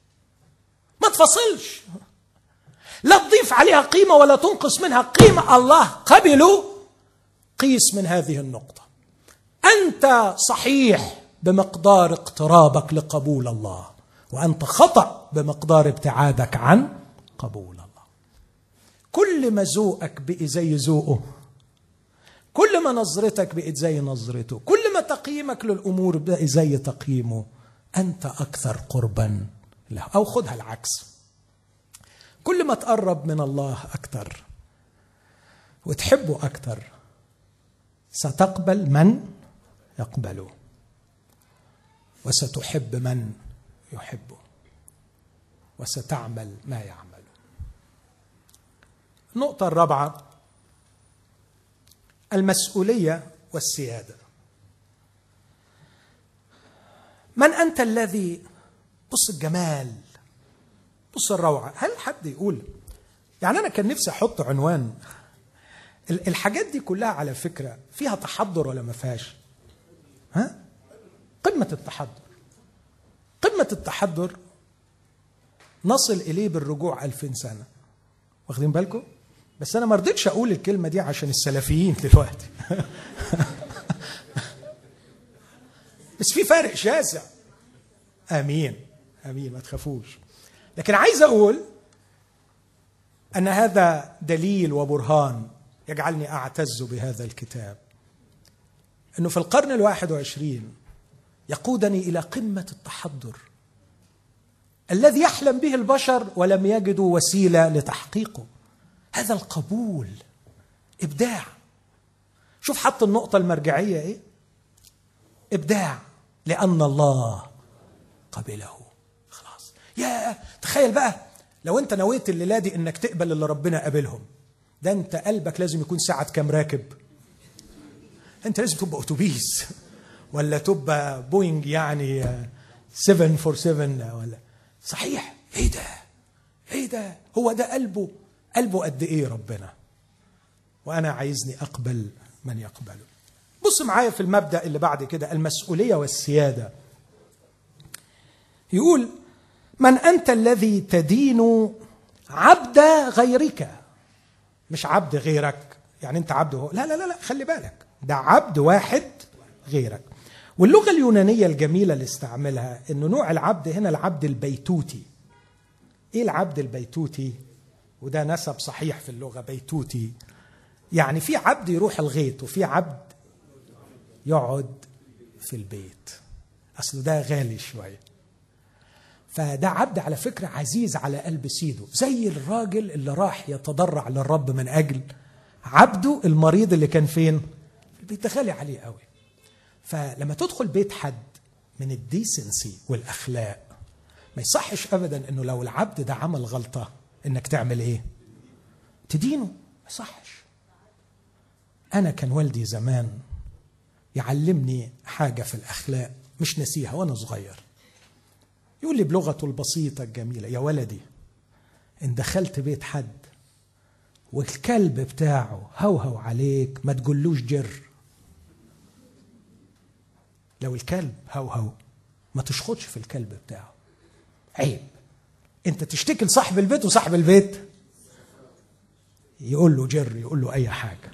ما تفصلش لا تضيف عليها قيمة ولا تنقص منها قيمة الله قبلوا قيس من هذه النقطة أنت صحيح بمقدار اقترابك لقبول الله وأنت خطأ بمقدار ابتعادك عن قبول الله كل ما ذوقك بقي زي ذوقه كل ما نظرتك بقت زي نظرته كل ما تقييمك للأمور بقي زي تقييمه أنت أكثر قربا له أو خدها العكس كل ما تقرب من الله أكثر وتحبه أكثر ستقبل من يقبله وستحب من يحبه وستعمل ما يعمل النقطة الرابعة المسؤولية والسيادة من أنت الذي بص الجمال بص الروعة هل حد يقول يعني أنا كان نفسي أحط عنوان الحاجات دي كلها على فكرة فيها تحضر ولا ما فيهاش ها قمة التحضر قمة التحضر نصل إليه بالرجوع ألفين سنة واخدين بالكم بس أنا ما رضيتش أقول الكلمة دي عشان السلفيين دلوقتي بس في فرق شاسع امين امين ما تخافوش لكن عايز اقول ان هذا دليل وبرهان يجعلني اعتز بهذا الكتاب انه في القرن الواحد وعشرين يقودني الى قمه التحضر الذي يحلم به البشر ولم يجدوا وسيله لتحقيقه هذا القبول ابداع شوف حط النقطه المرجعيه ايه ابداع لان الله قبله خلاص يا تخيل بقى لو انت نويت الليله دي انك تقبل اللي ربنا قابلهم ده انت قلبك لازم يكون ساعه كام راكب انت لازم تبقى اتوبيس ولا تبقى بوينج يعني 747 ولا صحيح ايه ده ايه ده هو ده قلبه قلبه قد ايه ربنا وانا عايزني اقبل من يقبله بص معايا في المبدا اللي بعد كده المسؤوليه والسياده يقول من انت الذي تدين عبد غيرك مش عبد غيرك يعني انت عبد هو لا لا لا لا خلي بالك ده عبد واحد غيرك واللغه اليونانيه الجميله اللي استعملها انه نوع العبد هنا العبد البيتوتي ايه العبد البيتوتي وده نسب صحيح في اللغه بيتوتي يعني في عبد يروح الغيط وفي عبد يقعد في البيت اصل ده غالي شويه فده عبد على فكرة عزيز على قلب سيده زي الراجل اللي راح يتضرع للرب من أجل عبده المريض اللي كان فين البيت غالي عليه قوي فلما تدخل بيت حد من الديسنسي والأخلاق ما يصحش أبدا أنه لو العبد ده عمل غلطة أنك تعمل إيه تدينه ما يصحش أنا كان والدي زمان يعلمني حاجة في الأخلاق مش نسيها وأنا صغير يقول لي بلغته البسيطة الجميلة يا ولدي إن دخلت بيت حد والكلب بتاعه هوهو عليك ما تقولوش جر لو الكلب هوهو ما تشخطش في الكلب بتاعه عيب انت تشتكي لصاحب البيت وصاحب البيت يقول له جر يقول له اي حاجه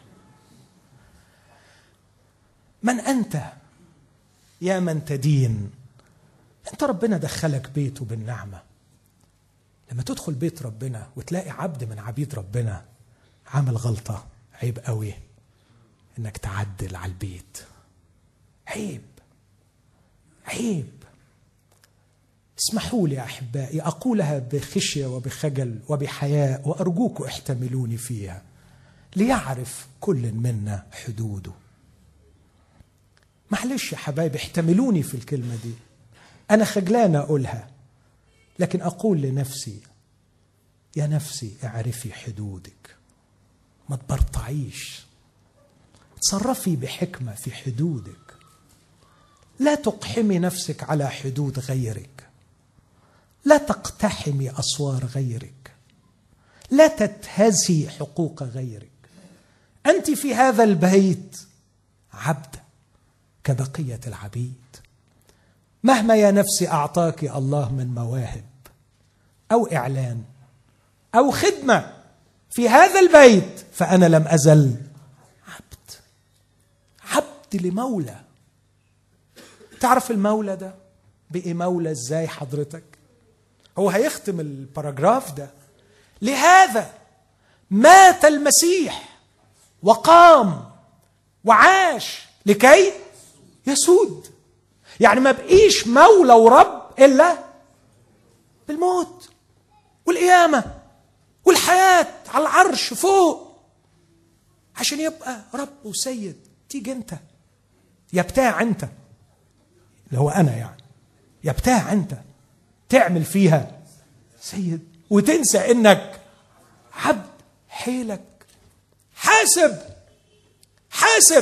من انت يا من تدين انت ربنا دخلك بيته بالنعمه لما تدخل بيت ربنا وتلاقي عبد من عبيد ربنا عامل غلطه عيب قوي انك تعدل على البيت عيب عيب اسمحوا لي يا احبائي اقولها بخشيه وبخجل وبحياء وارجوكم احتملوني فيها ليعرف كل منا حدوده معلش يا حبايبي احتملوني في الكلمه دي انا خجلان اقولها لكن اقول لنفسي يا نفسي اعرفي حدودك ما تبرطعيش تصرفي بحكمه في حدودك لا تقحمي نفسك على حدود غيرك لا تقتحمي اسوار غيرك لا تتهزي حقوق غيرك انت في هذا البيت عبد كبقيه العبيد مهما يا نفسي اعطاك الله من مواهب او اعلان او خدمه في هذا البيت فانا لم ازل عبد عبد لمولى تعرف المولى ده بقي مولى ازاي حضرتك هو هيختم الباراجراف ده لهذا مات المسيح وقام وعاش لكي يسود يعني ما بقيش مولى ورب الا بالموت والقيامه والحياه على العرش فوق عشان يبقى رب وسيد تيجي انت يا بتاع انت اللي هو انا يعني يا بتاع انت تعمل فيها سيد وتنسى انك عبد حيلك حاسب حاسب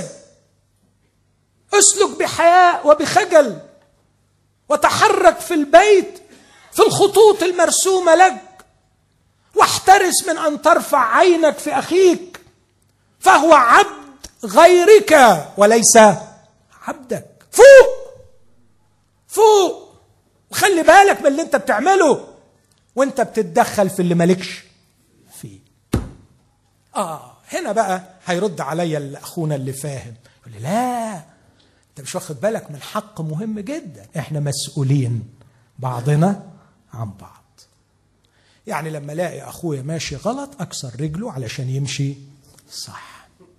اسلك بحياء وبخجل وتحرك في البيت في الخطوط المرسومه لك واحترس من ان ترفع عينك في اخيك فهو عبد غيرك وليس عبدك فوق فوق وخلي بالك من اللي انت بتعمله وانت بتتدخل في اللي مالكش فيه اه هنا بقى هيرد عليا اخونا اللي فاهم يقول لي لا انت مش واخد بالك من حق مهم جدا احنا مسؤولين بعضنا عن بعض يعني لما الاقي اخويا ماشي غلط اكسر رجله علشان يمشي صح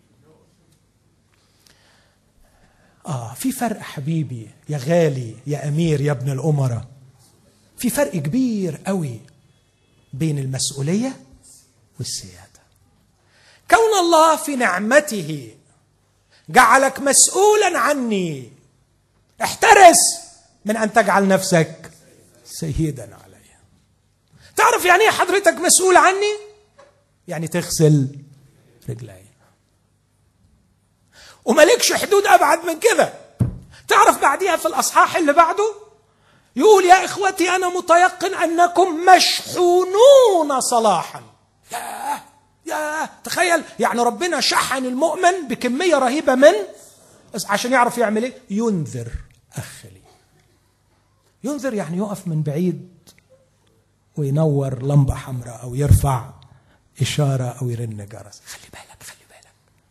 اه في فرق حبيبي يا غالي يا امير يا ابن الامراء في فرق كبير قوي بين المسؤوليه والسياده كون الله في نعمته جعلك مسؤولا عني احترس من ان تجعل نفسك سيدا علي تعرف يعني ايه حضرتك مسؤول عني يعني تغسل رجلي وملكش حدود ابعد من كده تعرف بعديها في الاصحاح اللي بعده يقول يا اخوتي انا متيقن انكم مشحونون صلاحا يا يا تخيل يعني ربنا شحن المؤمن بكميه رهيبه من عشان يعرف يعمل ايه ينذر اخلي ينذر يعني يقف من بعيد وينور لمبه حمراء او يرفع اشاره او يرن جرس خلي بالك خلي بالك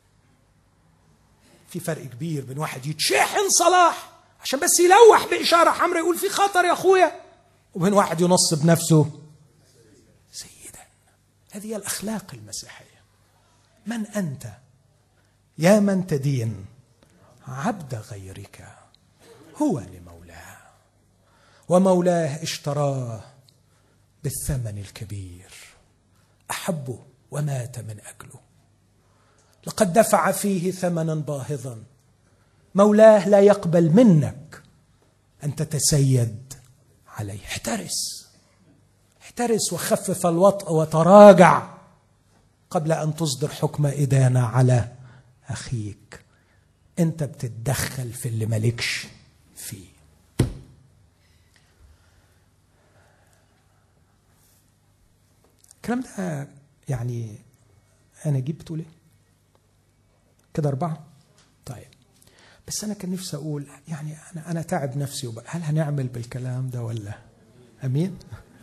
في فرق كبير بين واحد يتشحن صلاح عشان بس يلوح باشاره حمراء يقول في خطر يا اخويا وبين واحد ينص بنفسه سيدا هذه هي الاخلاق المسيحيه من انت يا من تدين عبد غيرك هو لمولاه ومولاه اشتراه بالثمن الكبير احبه ومات من اجله لقد دفع فيه ثمنا باهظا مولاه لا يقبل منك ان تتسيد عليه احترس احترس وخفف الوطء وتراجع قبل ان تصدر حكم ادانه على اخيك انت بتتدخل في اللي مالكش فيه الكلام ده يعني انا جيب بتقول ايه كده اربعه طيب بس انا كان نفسي اقول يعني انا انا تعب نفسي وبقى هل هنعمل بالكلام ده ولا امين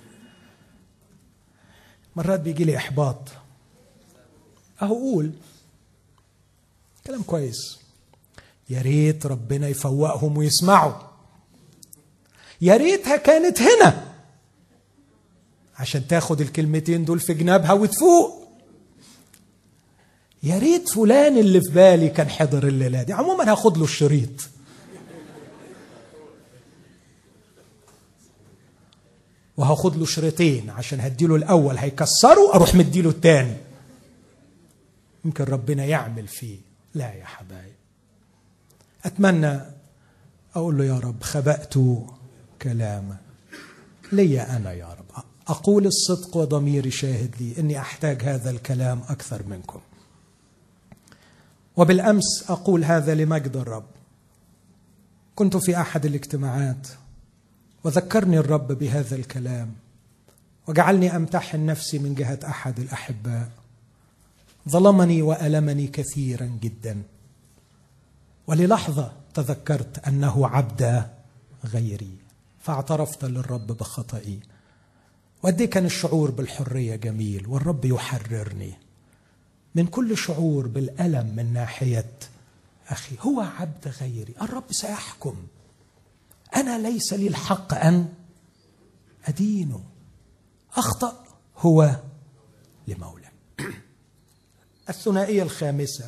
مرات بيجي لي احباط اهو قول كلام كويس يا ريت ربنا يفوقهم ويسمعوا يا ريتها كانت هنا عشان تاخد الكلمتين دول في جنابها وتفوق يا ريت فلان اللي في بالي كان حضر الليله دي عموما هاخد له الشريط وهاخد له شريطين عشان هديله الاول هيكسره اروح مديله الثاني يمكن ربنا يعمل فيه لا يا حبايب اتمنى اقول له يا رب خبأت كلامك لي انا يا رب اقول الصدق وضميري شاهد لي اني احتاج هذا الكلام اكثر منكم وبالامس اقول هذا لمجد الرب كنت في احد الاجتماعات وذكرني الرب بهذا الكلام وجعلني امتحن نفسي من جهه احد الاحباء ظلمني والمني كثيرا جدا وللحظه تذكرت انه عبد غيري فاعترفت للرب بخطئي وقد كان الشعور بالحريه جميل والرب يحررني من كل شعور بالالم من ناحيه اخي هو عبد غيري الرب سيحكم انا ليس لي الحق ان ادينه اخطا هو لمولى الثنائيه الخامسه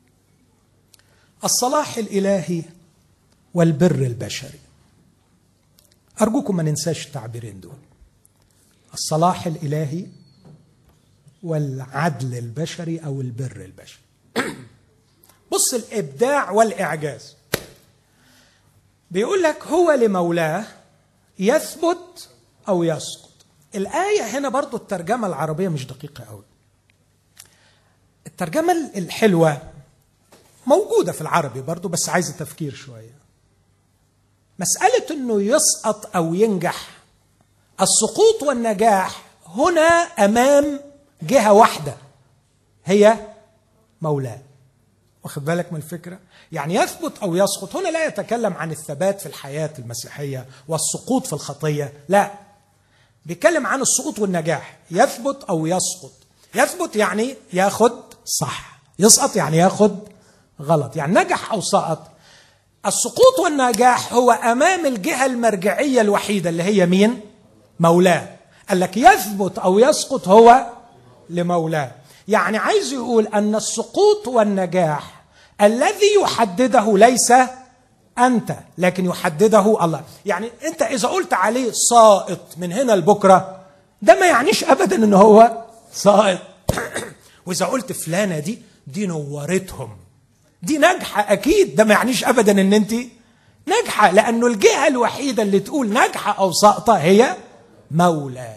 الصلاح الالهي والبر البشري ارجوكم ما ننساش التعبيرين دول الصلاح الالهي والعدل البشري او البر البشري بص الابداع والاعجاز بيقول لك هو لمولاه يثبت او يسقط الايه هنا برضو الترجمه العربيه مش دقيقه قوي الترجمه الحلوه موجوده في العربي برضو بس عايزه تفكير شويه مساله انه يسقط او ينجح السقوط والنجاح هنا امام جهه واحده هي مولاه واخد بالك من الفكره يعني يثبت او يسقط هنا لا يتكلم عن الثبات في الحياه المسيحيه والسقوط في الخطيه لا بيتكلم عن السقوط والنجاح يثبت او يسقط يثبت يعني ياخد صح يسقط يعني ياخد غلط يعني نجح او سقط السقوط والنجاح هو امام الجهه المرجعيه الوحيده اللي هي مين مولاه قال لك يثبت او يسقط هو لمولاه يعني عايز يقول ان السقوط والنجاح الذي يحدده ليس انت لكن يحدده الله يعني انت اذا قلت عليه سائط من هنا لبكره ده ما يعنيش ابدا ان هو سائط واذا قلت فلانه دي دي نورتهم دي ناجحه اكيد ده ما يعنيش ابدا ان انت ناجحه لانه الجهه الوحيده اللي تقول ناجحه او ساقطه هي مولى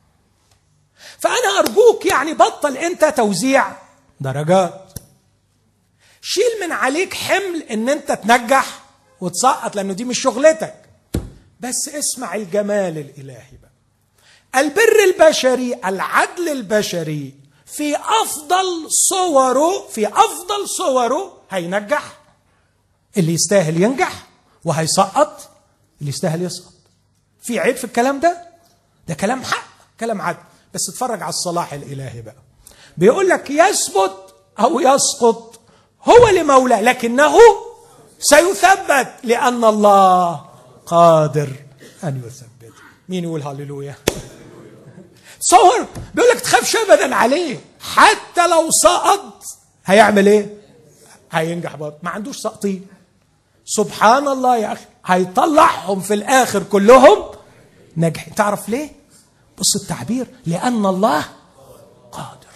فانا ارجوك يعني بطل انت توزيع درجات شيل من عليك حمل ان انت تنجح وتسقط لانه دي مش شغلتك بس اسمع الجمال الالهي بقى البر البشري العدل البشري في افضل صوره في افضل صوره هينجح اللي يستاهل ينجح وهيسقط اللي يستاهل يسقط في عيب في الكلام ده ده كلام حق كلام عدل بس اتفرج على الصلاح الالهي بقى بيقول لك يثبت او يسقط هو لمولاه لكنه سيثبت لان الله قادر ان يثبت مين يقول هللويا تصور بيقول لك تخافش ابدا عليه حتى لو سقط هيعمل ايه هينجح برضه ما عندوش سقطين سبحان الله يا اخي هيطلعهم في الاخر كلهم ناجحين تعرف ليه بص التعبير لان الله قادر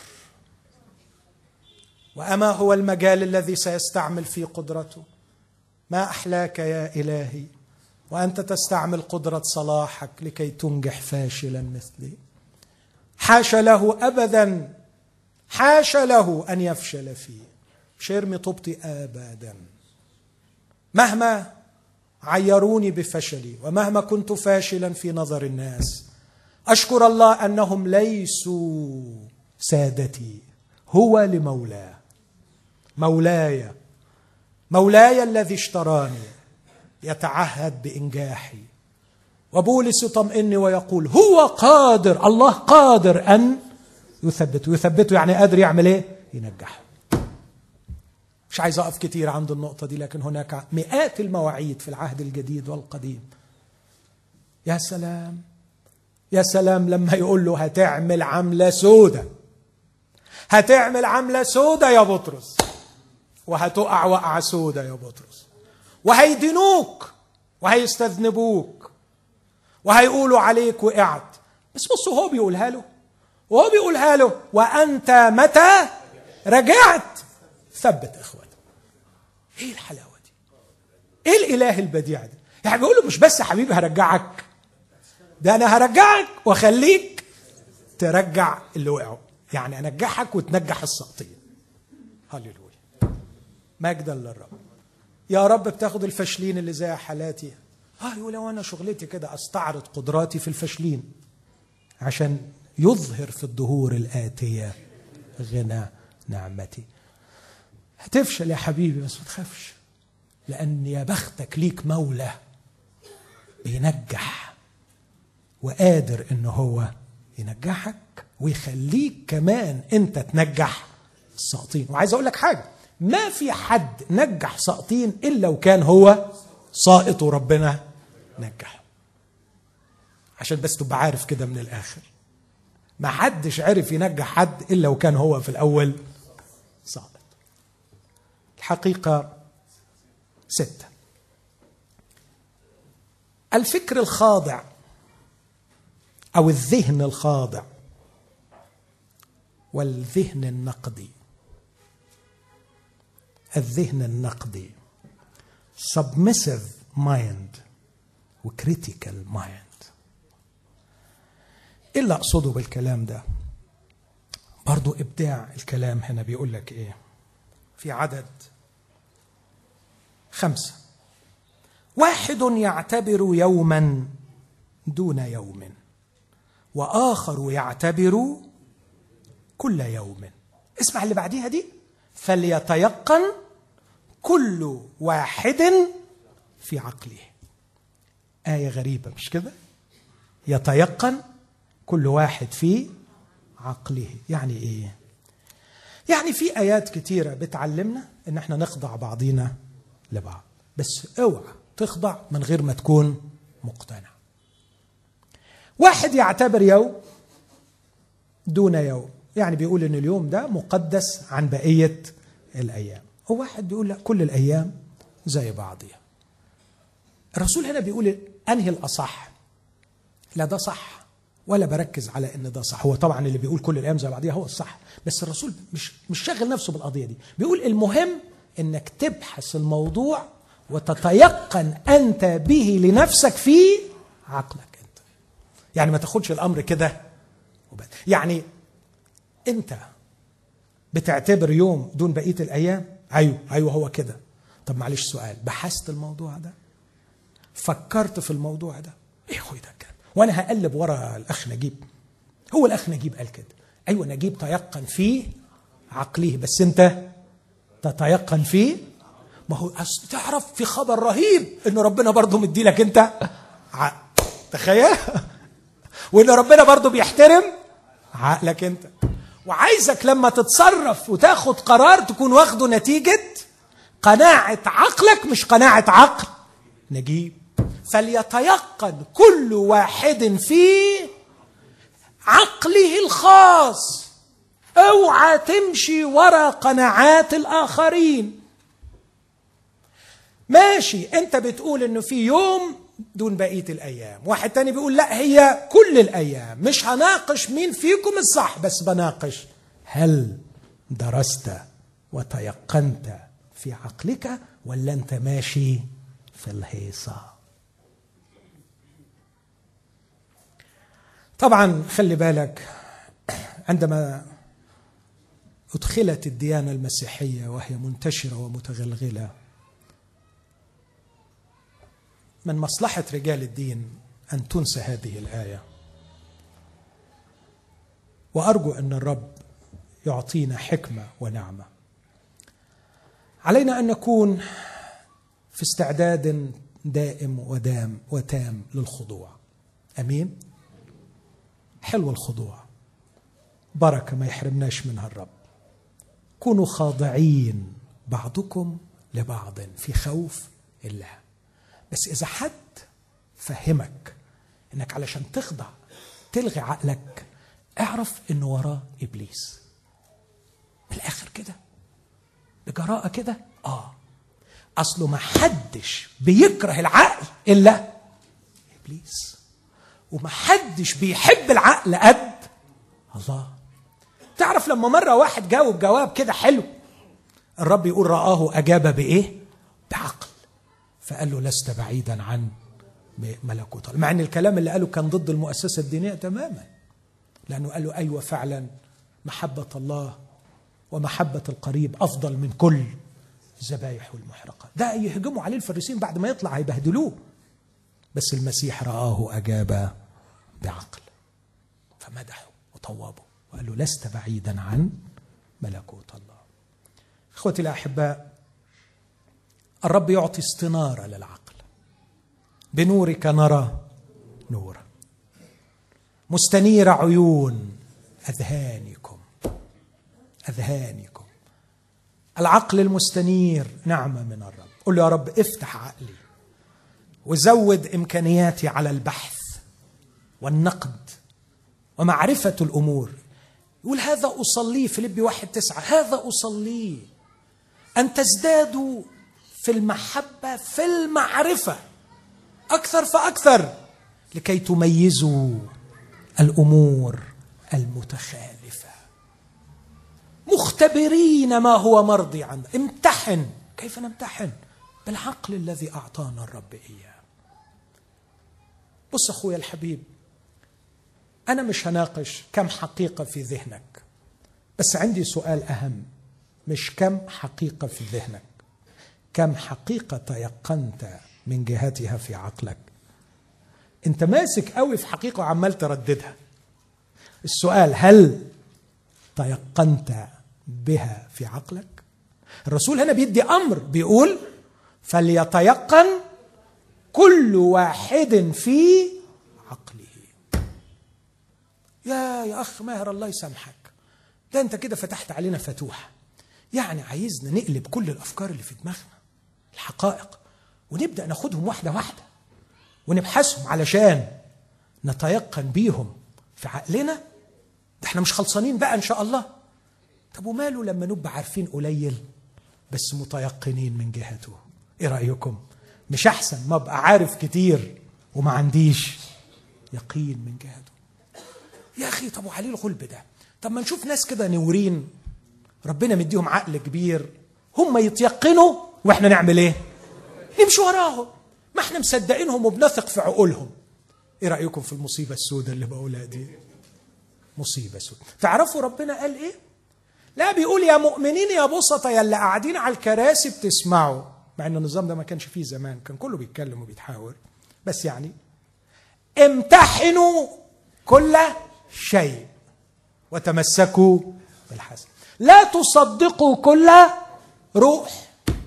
واما هو المجال الذي سيستعمل فيه قدرته ما احلاك يا الهي وانت تستعمل قدره صلاحك لكي تنجح فاشلا مثلي حاشا له ابدا حاشا له ان يفشل فيه مش يرمي طوبتي ابدا مهما عيروني بفشلي ومهما كنت فاشلا في نظر الناس اشكر الله انهم ليسوا سادتي هو لمولاه مولاي مولاي الذي اشتراني يتعهد بانجاحي وبولس يطمئني ويقول هو قادر الله قادر ان يثبته يثبته يعني قادر يعمل ايه ينجحه مش عايز اقف كتير عند النقطه دي لكن هناك مئات المواعيد في العهد الجديد والقديم يا سلام يا سلام لما يقول له هتعمل عمله سودة هتعمل عمله سودة يا بطرس وهتقع وقعه سودة يا بطرس وهيدنوك وهيستذنبوك وهيقولوا عليك وقعت بس بصوا هو بيقولها له وهو بيقولها له وانت متى رجعت ثبت اخواتك ايه الحلاوه دي ايه الاله البديع ده يعني بيقول له مش بس يا حبيبي هرجعك ده انا هرجعك واخليك ترجع اللي وقعوا يعني انجحك وتنجح الساقطين هللويا مجدا للرب يا رب بتاخد الفاشلين اللي زي حالاتي اه يقول لو انا شغلتي كده استعرض قدراتي في الفاشلين عشان يظهر في الدهور الآتية غنى نعمتي هتفشل يا حبيبي بس ما تخافش لأن يا بختك ليك مولى بينجح وقادر إن هو ينجحك ويخليك كمان أنت تنجح الساقطين وعايز أقول لك حاجة ما في حد نجح ساقطين إلا وكان هو ساقط وربنا نجحه عشان بس تبقى عارف كده من الآخر ما حدش عرف ينجح حد إلا وكان هو في الأول ساقط الحقيقة ستة الفكر الخاضع أو الذهن الخاضع والذهن النقدي الذهن النقدي submissive mind وكريتيكال مايند ايه اللي اقصده بالكلام ده برضو ابداع الكلام هنا بيقول لك ايه في عدد خمسه واحد يعتبر يوما دون يوم واخر يعتبر كل يوم اسمع اللي بعديها دي فليتيقن كل واحد في عقله آية غريبة مش كده؟ يتيقن كل واحد في عقله يعني إيه؟ يعني في آيات كتيرة بتعلمنا إن إحنا نخضع بعضينا لبعض بس اوعى تخضع من غير ما تكون مقتنع واحد يعتبر يوم دون يوم يعني بيقول ان اليوم ده مقدس عن بقيه الايام وواحد بيقول لا كل الايام زي بعضها الرسول هنا بيقول انهي الاصح لا ده صح ولا بركز على ان ده صح هو طبعا اللي بيقول كل الايام زي بعضها هو الصح بس الرسول مش مش شاغل نفسه بالقضيه دي بيقول المهم انك تبحث الموضوع وتتيقن انت به لنفسك في عقلك انت يعني ما تاخدش الامر كده وبس يعني انت بتعتبر يوم دون بقيه الايام ايوه ايوه هو كده طب معلش سؤال بحثت الموضوع ده فكرت في الموضوع ده ايه هو ده الكلام وانا هقلب ورا الاخ نجيب هو الاخ نجيب قال كده ايوه نجيب تيقن في عقله بس انت تتيقن فيه ما هو تعرف في خبر رهيب ان ربنا برضه مدي لك انت عقل تخيل وان ربنا برضه بيحترم عقلك انت وعايزك لما تتصرف وتاخد قرار تكون واخده نتيجة قناعة عقلك مش قناعة عقل نجيب فليتيقن كل واحد في عقله الخاص اوعى تمشي ورا قناعات الاخرين ماشي انت بتقول انه في يوم دون بقيه الايام واحد تاني بيقول لا هي كل الايام مش هناقش مين فيكم الصح بس بناقش هل درست وتيقنت في عقلك ولا انت ماشي في الهيصه طبعا خلي بالك عندما ادخلت الديانه المسيحيه وهي منتشره ومتغلغله من مصلحة رجال الدين أن تنسى هذه الآية وأرجو أن الرب يعطينا حكمة ونعمة علينا أن نكون في استعداد دائم ودام وتام للخضوع أمين حلو الخضوع بركة ما يحرمناش منها الرب كونوا خاضعين بعضكم لبعض في خوف الله بس إذا حد فهمك إنك علشان تخضع تلغي عقلك اعرف إنه وراه إبليس من الآخر كده بجراءة كده آه أصله ما حدش بيكره العقل إلا إبليس وما حدش بيحب العقل قد الله تعرف لما مرة واحد جاوب جواب كده حلو الرب يقول رآه أجاب بإيه؟ بعقل فقال له لست بعيدا عن ملكوت الله مع ان الكلام اللي قاله كان ضد المؤسسه الدينيه تماما لانه قال له ايوه فعلا محبه الله ومحبه القريب افضل من كل الذبايح والمحرقات ده يهجموا عليه الفريسين بعد ما يطلع هيبهدلوه بس المسيح رآه أجاب بعقل فمدحه وطوبه وقال له لست بعيدا عن ملكوت الله اخوتي الاحباء الرب يعطي استناره للعقل بنورك نرى نورا مستنير عيون اذهانكم اذهانكم العقل المستنير نعمه من الرب قل له يا رب افتح عقلي وزود امكانياتي على البحث والنقد ومعرفه الامور يقول هذا اصليه فيليبي واحد تسعه هذا اصليه ان تزدادوا في المحبة في المعرفة أكثر فأكثر لكي تميزوا الأمور المتخالفة مختبرين ما هو مرضي عنه امتحن كيف نمتحن بالعقل الذي اعطانا الرب اياه بص اخويا الحبيب انا مش هناقش كم حقيقه في ذهنك بس عندي سؤال اهم مش كم حقيقه في ذهنك كم حقيقه تيقنت من جهتها في عقلك انت ماسك قوي في حقيقه وعمال ترددها السؤال هل تيقنت بها في عقلك الرسول هنا بيدي امر بيقول فليتيقن كل واحد في عقله يا يا اخ ماهر الله يسامحك ده انت كده فتحت علينا فتوح يعني عايزنا نقلب كل الافكار اللي في دماغنا الحقائق ونبدا ناخدهم واحده واحده ونبحثهم علشان نتيقن بيهم في عقلنا ده احنا مش خلصانين بقى ان شاء الله طب وماله لما نبقى عارفين قليل بس متيقنين من جهته ايه رايكم مش احسن ما ابقى عارف كتير وما عنديش يقين من جهته يا اخي طب وعليه الغلب ده طب ما نشوف ناس كده نورين ربنا مديهم عقل كبير هم يتيقنوا واحنا نعمل ايه نمشي وراهم ما احنا مصدقينهم وبنثق في عقولهم ايه رايكم في المصيبه السوداء اللي بقولها دي مصيبه سوداء تعرفوا ربنا قال ايه لا بيقول يا مؤمنين يا بسطة يا اللي قاعدين على الكراسي بتسمعوا مع ان النظام ده ما كانش فيه زمان كان كله بيتكلم وبيتحاور بس يعني امتحنوا كل شيء وتمسكوا بالحسن لا تصدقوا كل روح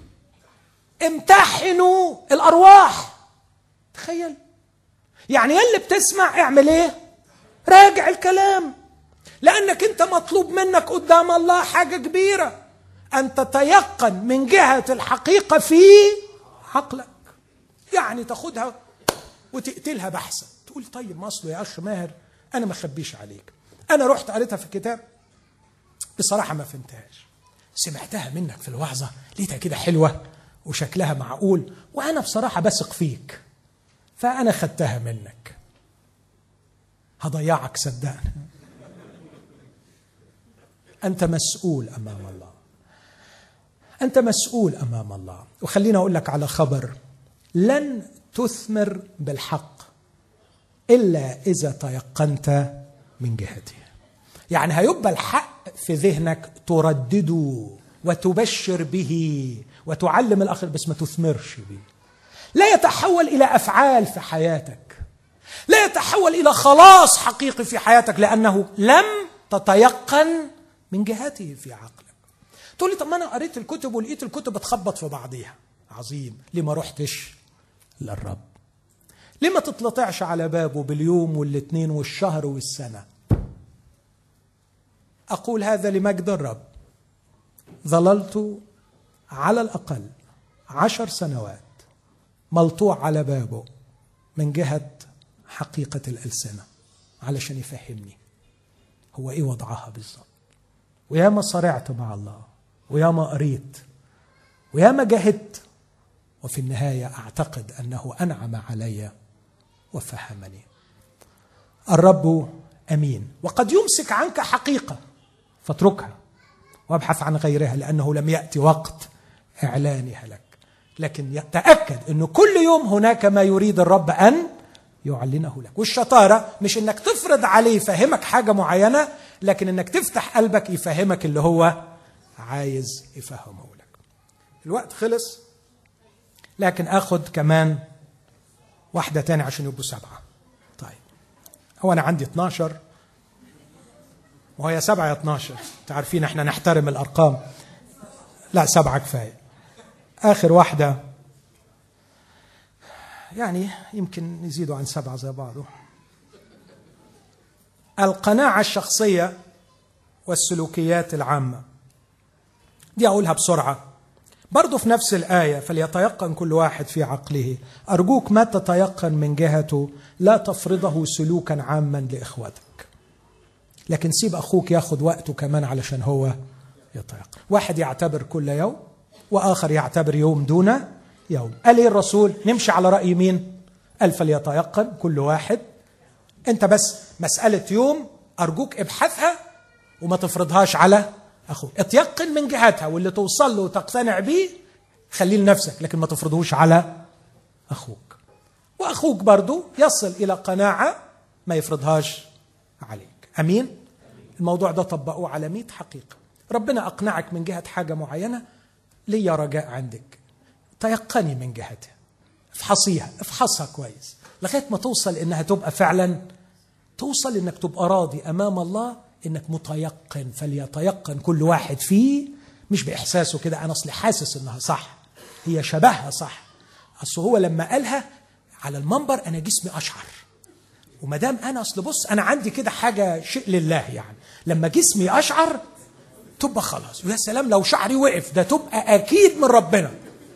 امتحنوا الارواح تخيل يعني يلي بتسمع اعمل ايه راجع الكلام لانك انت مطلوب منك قدام الله حاجه كبيره ان تتيقن من جهه الحقيقه في عقلك يعني تاخدها وتقتلها بحثا تقول طيب ما اصله يا اخ ماهر انا ما اخبيش عليك انا رحت قريتها في الكتاب بصراحه ما فهمتهاش سمعتها منك في الوعظه لقيتها كده حلوه وشكلها معقول وانا بصراحه بثق فيك فانا خدتها منك هضيعك صدقني انت مسؤول امام الله انت مسؤول امام الله وخليني اقول لك على خبر لن تثمر بالحق الا اذا تيقنت من جهته يعني هيبقى الحق في ذهنك تردده وتبشر به وتعلم الاخر بس ما تثمرش به لا يتحول الى افعال في حياتك لا يتحول الى خلاص حقيقي في حياتك لانه لم تتيقن من جهته في عقلك تقول لي طب ما انا قريت الكتب ولقيت الكتب بتخبط في بعضيها عظيم ليه ما رحتش للرب ليه ما تتلطعش على بابه باليوم والاثنين والشهر والسنه اقول هذا لمجد الرب ظللت على الاقل عشر سنوات ملطوع على بابه من جهه حقيقه الالسنه علشان يفهمني هو ايه وضعها بالظبط وياما صرعت مع الله وياما قريت وياما جاهدت وفي النهايه اعتقد انه انعم علي وفهمني الرب امين وقد يمسك عنك حقيقه فاتركها وابحث عن غيرها لانه لم ياتي وقت اعلانها لك لكن تاكد انه كل يوم هناك ما يريد الرب ان يعلنه لك والشطاره مش انك تفرض عليه يفهمك حاجه معينه لكن انك تفتح قلبك يفهمك اللي هو عايز يفهمه لك الوقت خلص لكن اخد كمان واحده تاني عشان يبقوا سبعه طيب هو انا عندي 12 وهي سبعة يا 12 تعرفين احنا نحترم الأرقام لا سبعة كفاية آخر واحدة يعني يمكن يزيدوا عن سبعة زي بعضه القناعة الشخصية والسلوكيات العامة دي أقولها بسرعة برضه في نفس الآية فليتيقن كل واحد في عقله أرجوك ما تتيقن من جهته لا تفرضه سلوكا عاما لإخوتك لكن سيب أخوك ياخد وقته كمان علشان هو يتيقن واحد يعتبر كل يوم وآخر يعتبر يوم دون يوم قال إيه الرسول نمشي على رأي مين قال فليتيقن كل واحد أنت بس مسألة يوم أرجوك ابحثها وما تفرضهاش على اخوك اتيقن من جهتها واللي توصل له وتقتنع بيه خليه لنفسك لكن ما تفرضهوش على اخوك واخوك برضو يصل الى قناعه ما يفرضهاش عليك امين الموضوع ده طبقوه على 100 حقيقه ربنا اقنعك من جهه حاجه معينه ليا رجاء عندك تيقني من جهتها افحصيها افحصها كويس لغايه ما توصل انها تبقى فعلا توصل انك تبقى راضي امام الله انك متيقن فليتيقن كل واحد فيه مش باحساسه كده انا اصلي حاسس انها صح هي شبهها صح اصل هو لما قالها على المنبر انا جسمي اشعر وما دام انا اصل بص انا عندي كده حاجه شيء لله يعني لما جسمي اشعر تبقى خلاص ويا سلام لو شعري وقف ده تبقى اكيد من ربنا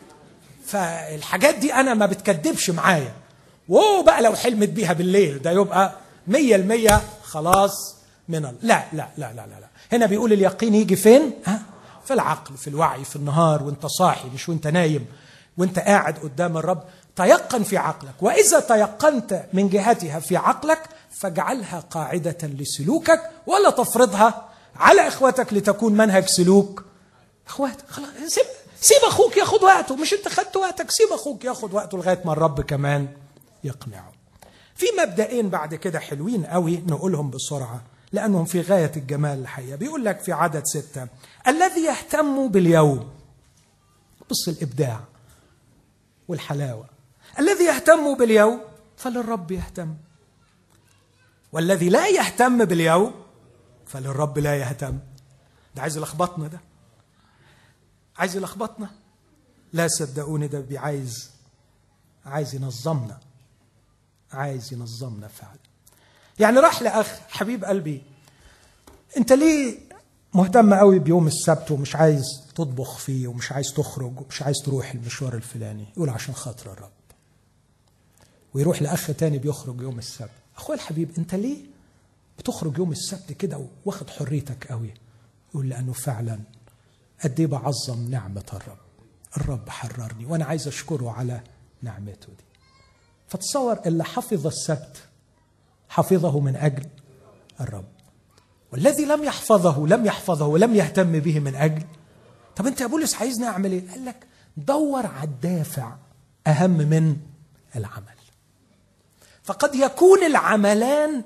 فالحاجات دي انا ما بتكدبش معايا وهو بقى لو حلمت بيها بالليل ده يبقى مية المية خلاص من الله لا لا لا لا لا, لا. هنا بيقول اليقين يجي فين ها؟ في العقل في الوعي في النهار وانت صاحي مش وانت نايم وانت قاعد قدام الرب تيقن في عقلك واذا تيقنت من جهتها في عقلك فاجعلها قاعده لسلوكك ولا تفرضها على اخوتك لتكون منهج سلوك اخواتك خلاص سيب سيب اخوك ياخد وقته مش انت خدت وقتك سيب اخوك ياخد وقته لغايه ما الرب كمان يقنعه في مبدئين بعد كده حلوين قوي نقولهم بسرعه لانهم في غايه الجمال الحقيقه بيقول لك في عدد سته الذي يهتم باليوم بص الابداع والحلاوه الذي يهتم باليوم فللرب يهتم والذي لا يهتم باليوم فللرب لا يهتم ده عايز يلخبطنا ده عايز يلخبطنا لا صدقوني ده بيعايز عايز ينظمنا عايز ينظمنا فعلا يعني راح لاخ حبيب قلبي انت ليه مهتم قوي بيوم السبت ومش عايز تطبخ فيه ومش عايز تخرج ومش عايز تروح المشوار الفلاني يقول عشان خاطر الرب ويروح لاخ تاني بيخرج يوم السبت اخويا الحبيب انت ليه بتخرج يوم السبت كده واخد حريتك قوي يقول لانه فعلا قد ايه بعظم نعمه الرب الرب حررني وانا عايز اشكره على نعمته دي فتصور اللي حفظ السبت حفظه من اجل الرب والذي لم يحفظه لم يحفظه ولم يهتم به من اجل طب انت يا بولس عايزني اعمل ايه قال لك دور على الدافع اهم من العمل فقد يكون العملان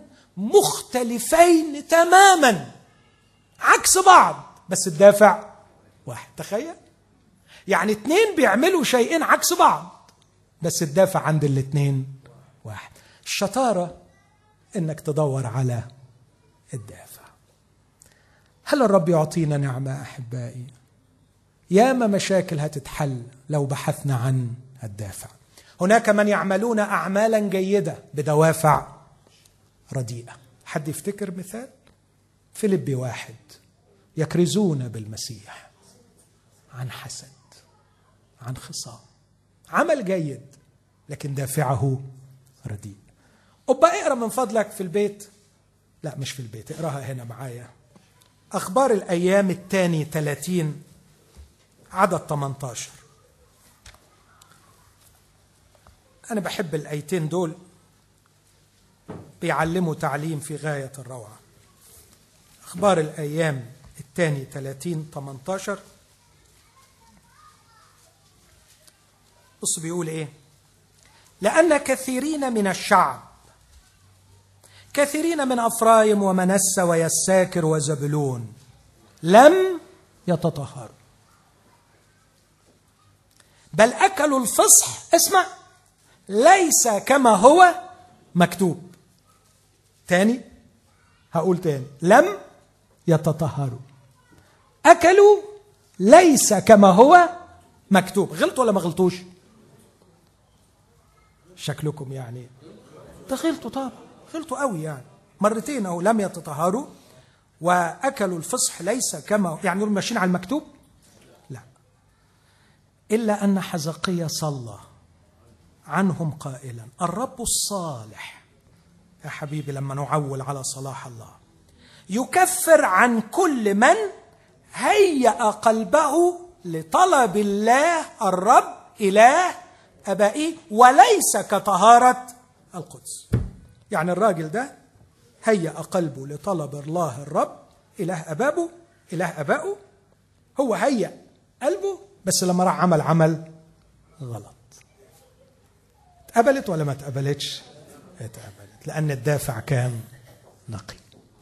مختلفين تماما عكس بعض بس الدافع واحد تخيل يعني اتنين بيعملوا شيئين عكس بعض بس الدافع عند الاتنين واحد الشطارة انك تدور على الدافع هل الرب يعطينا نعمة أحبائي ياما مشاكل هتتحل لو بحثنا عن الدافع هناك من يعملون أعمالا جيدة بدوافع رديئة حد يفتكر مثال فيليب واحد يكرزون بالمسيح عن حسد عن خصام عمل جيد لكن دافعه رديء ابقى اقرا من فضلك في البيت لا مش في البيت اقراها هنا معايا اخبار الايام الثاني 30 عدد 18 انا بحب الايتين دول بيعلموا تعليم في غايه الروعه اخبار الايام الثاني 30 18 بص بيقول ايه لان كثيرين من الشعب كثيرين من افرايم ومنسى ويساكر وزبلون لم يتطهروا بل اكلوا الفصح اسمع ليس كما هو مكتوب تاني هقول تاني لم يتطهروا اكلوا ليس كما هو مكتوب غلطوا ولا ما غلطوش شكلكم يعني ده غلطوا طبعا غلطوا قوي يعني مرتين او لم يتطهروا واكلوا الفصح ليس كما يعني دول ماشيين على المكتوب لا الا ان حزقية صلى عنهم قائلا الرب الصالح يا حبيبي لما نعول على صلاح الله يكفر عن كل من هيأ قلبه لطلب الله الرب إله أبائه وليس كطهارة القدس يعني الراجل ده هيأ قلبه لطلب الله الرب إله أبابه إله أبائه هو هيأ قلبه بس لما راح عمل عمل غلط اتقبلت ولا ما اتقبلتش اتقبلت لأن الدافع كان نقي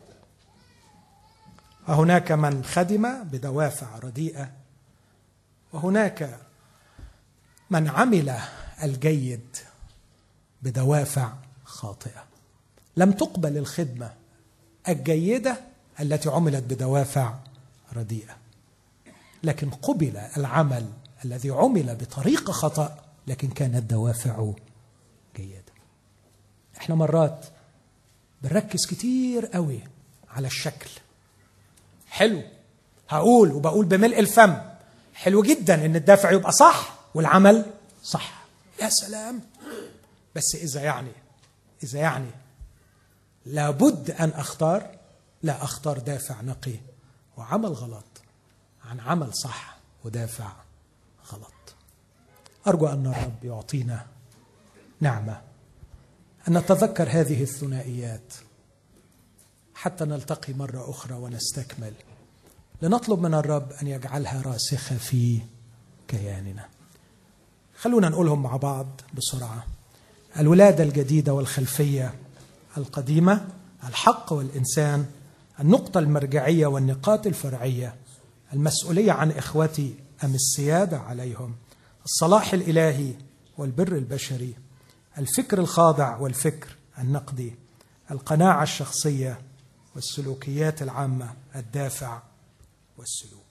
وهناك من خدم بدوافع رديئة وهناك من عمل الجيد بدوافع خاطئة لم تقبل الخدمة الجيدة التي عملت بدوافع رديئة لكن قبل العمل الذي عمل بطريقة خطأ لكن كانت دوافعه جيدة احنا مرات بنركز كتير قوي على الشكل حلو هقول وبقول بملء الفم حلو جدا ان الدافع يبقى صح والعمل صح يا سلام بس اذا يعني اذا يعني لابد ان اختار لا اختار دافع نقي وعمل غلط عن عمل صح ودافع غلط ارجو ان الرب يعطينا نعمه ان نتذكر هذه الثنائيات حتى نلتقي مره اخرى ونستكمل لنطلب من الرب ان يجعلها راسخه في كياننا خلونا نقولهم مع بعض بسرعه الولاده الجديده والخلفيه القديمه الحق والانسان النقطه المرجعيه والنقاط الفرعيه المسؤوليه عن اخوتي ام السياده عليهم الصلاح الالهي والبر البشري الفكر الخاضع والفكر النقدي القناعه الشخصيه والسلوكيات العامه الدافع والسلوك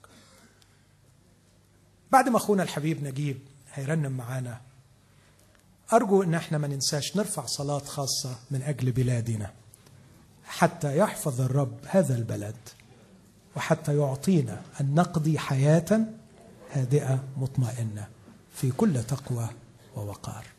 بعد ما اخونا الحبيب نجيب هيرنم معانا ارجو ان احنا ما ننساش نرفع صلاه خاصه من اجل بلادنا حتى يحفظ الرب هذا البلد وحتى يعطينا ان نقضي حياه هادئه مطمئنه في كل تقوى ووقار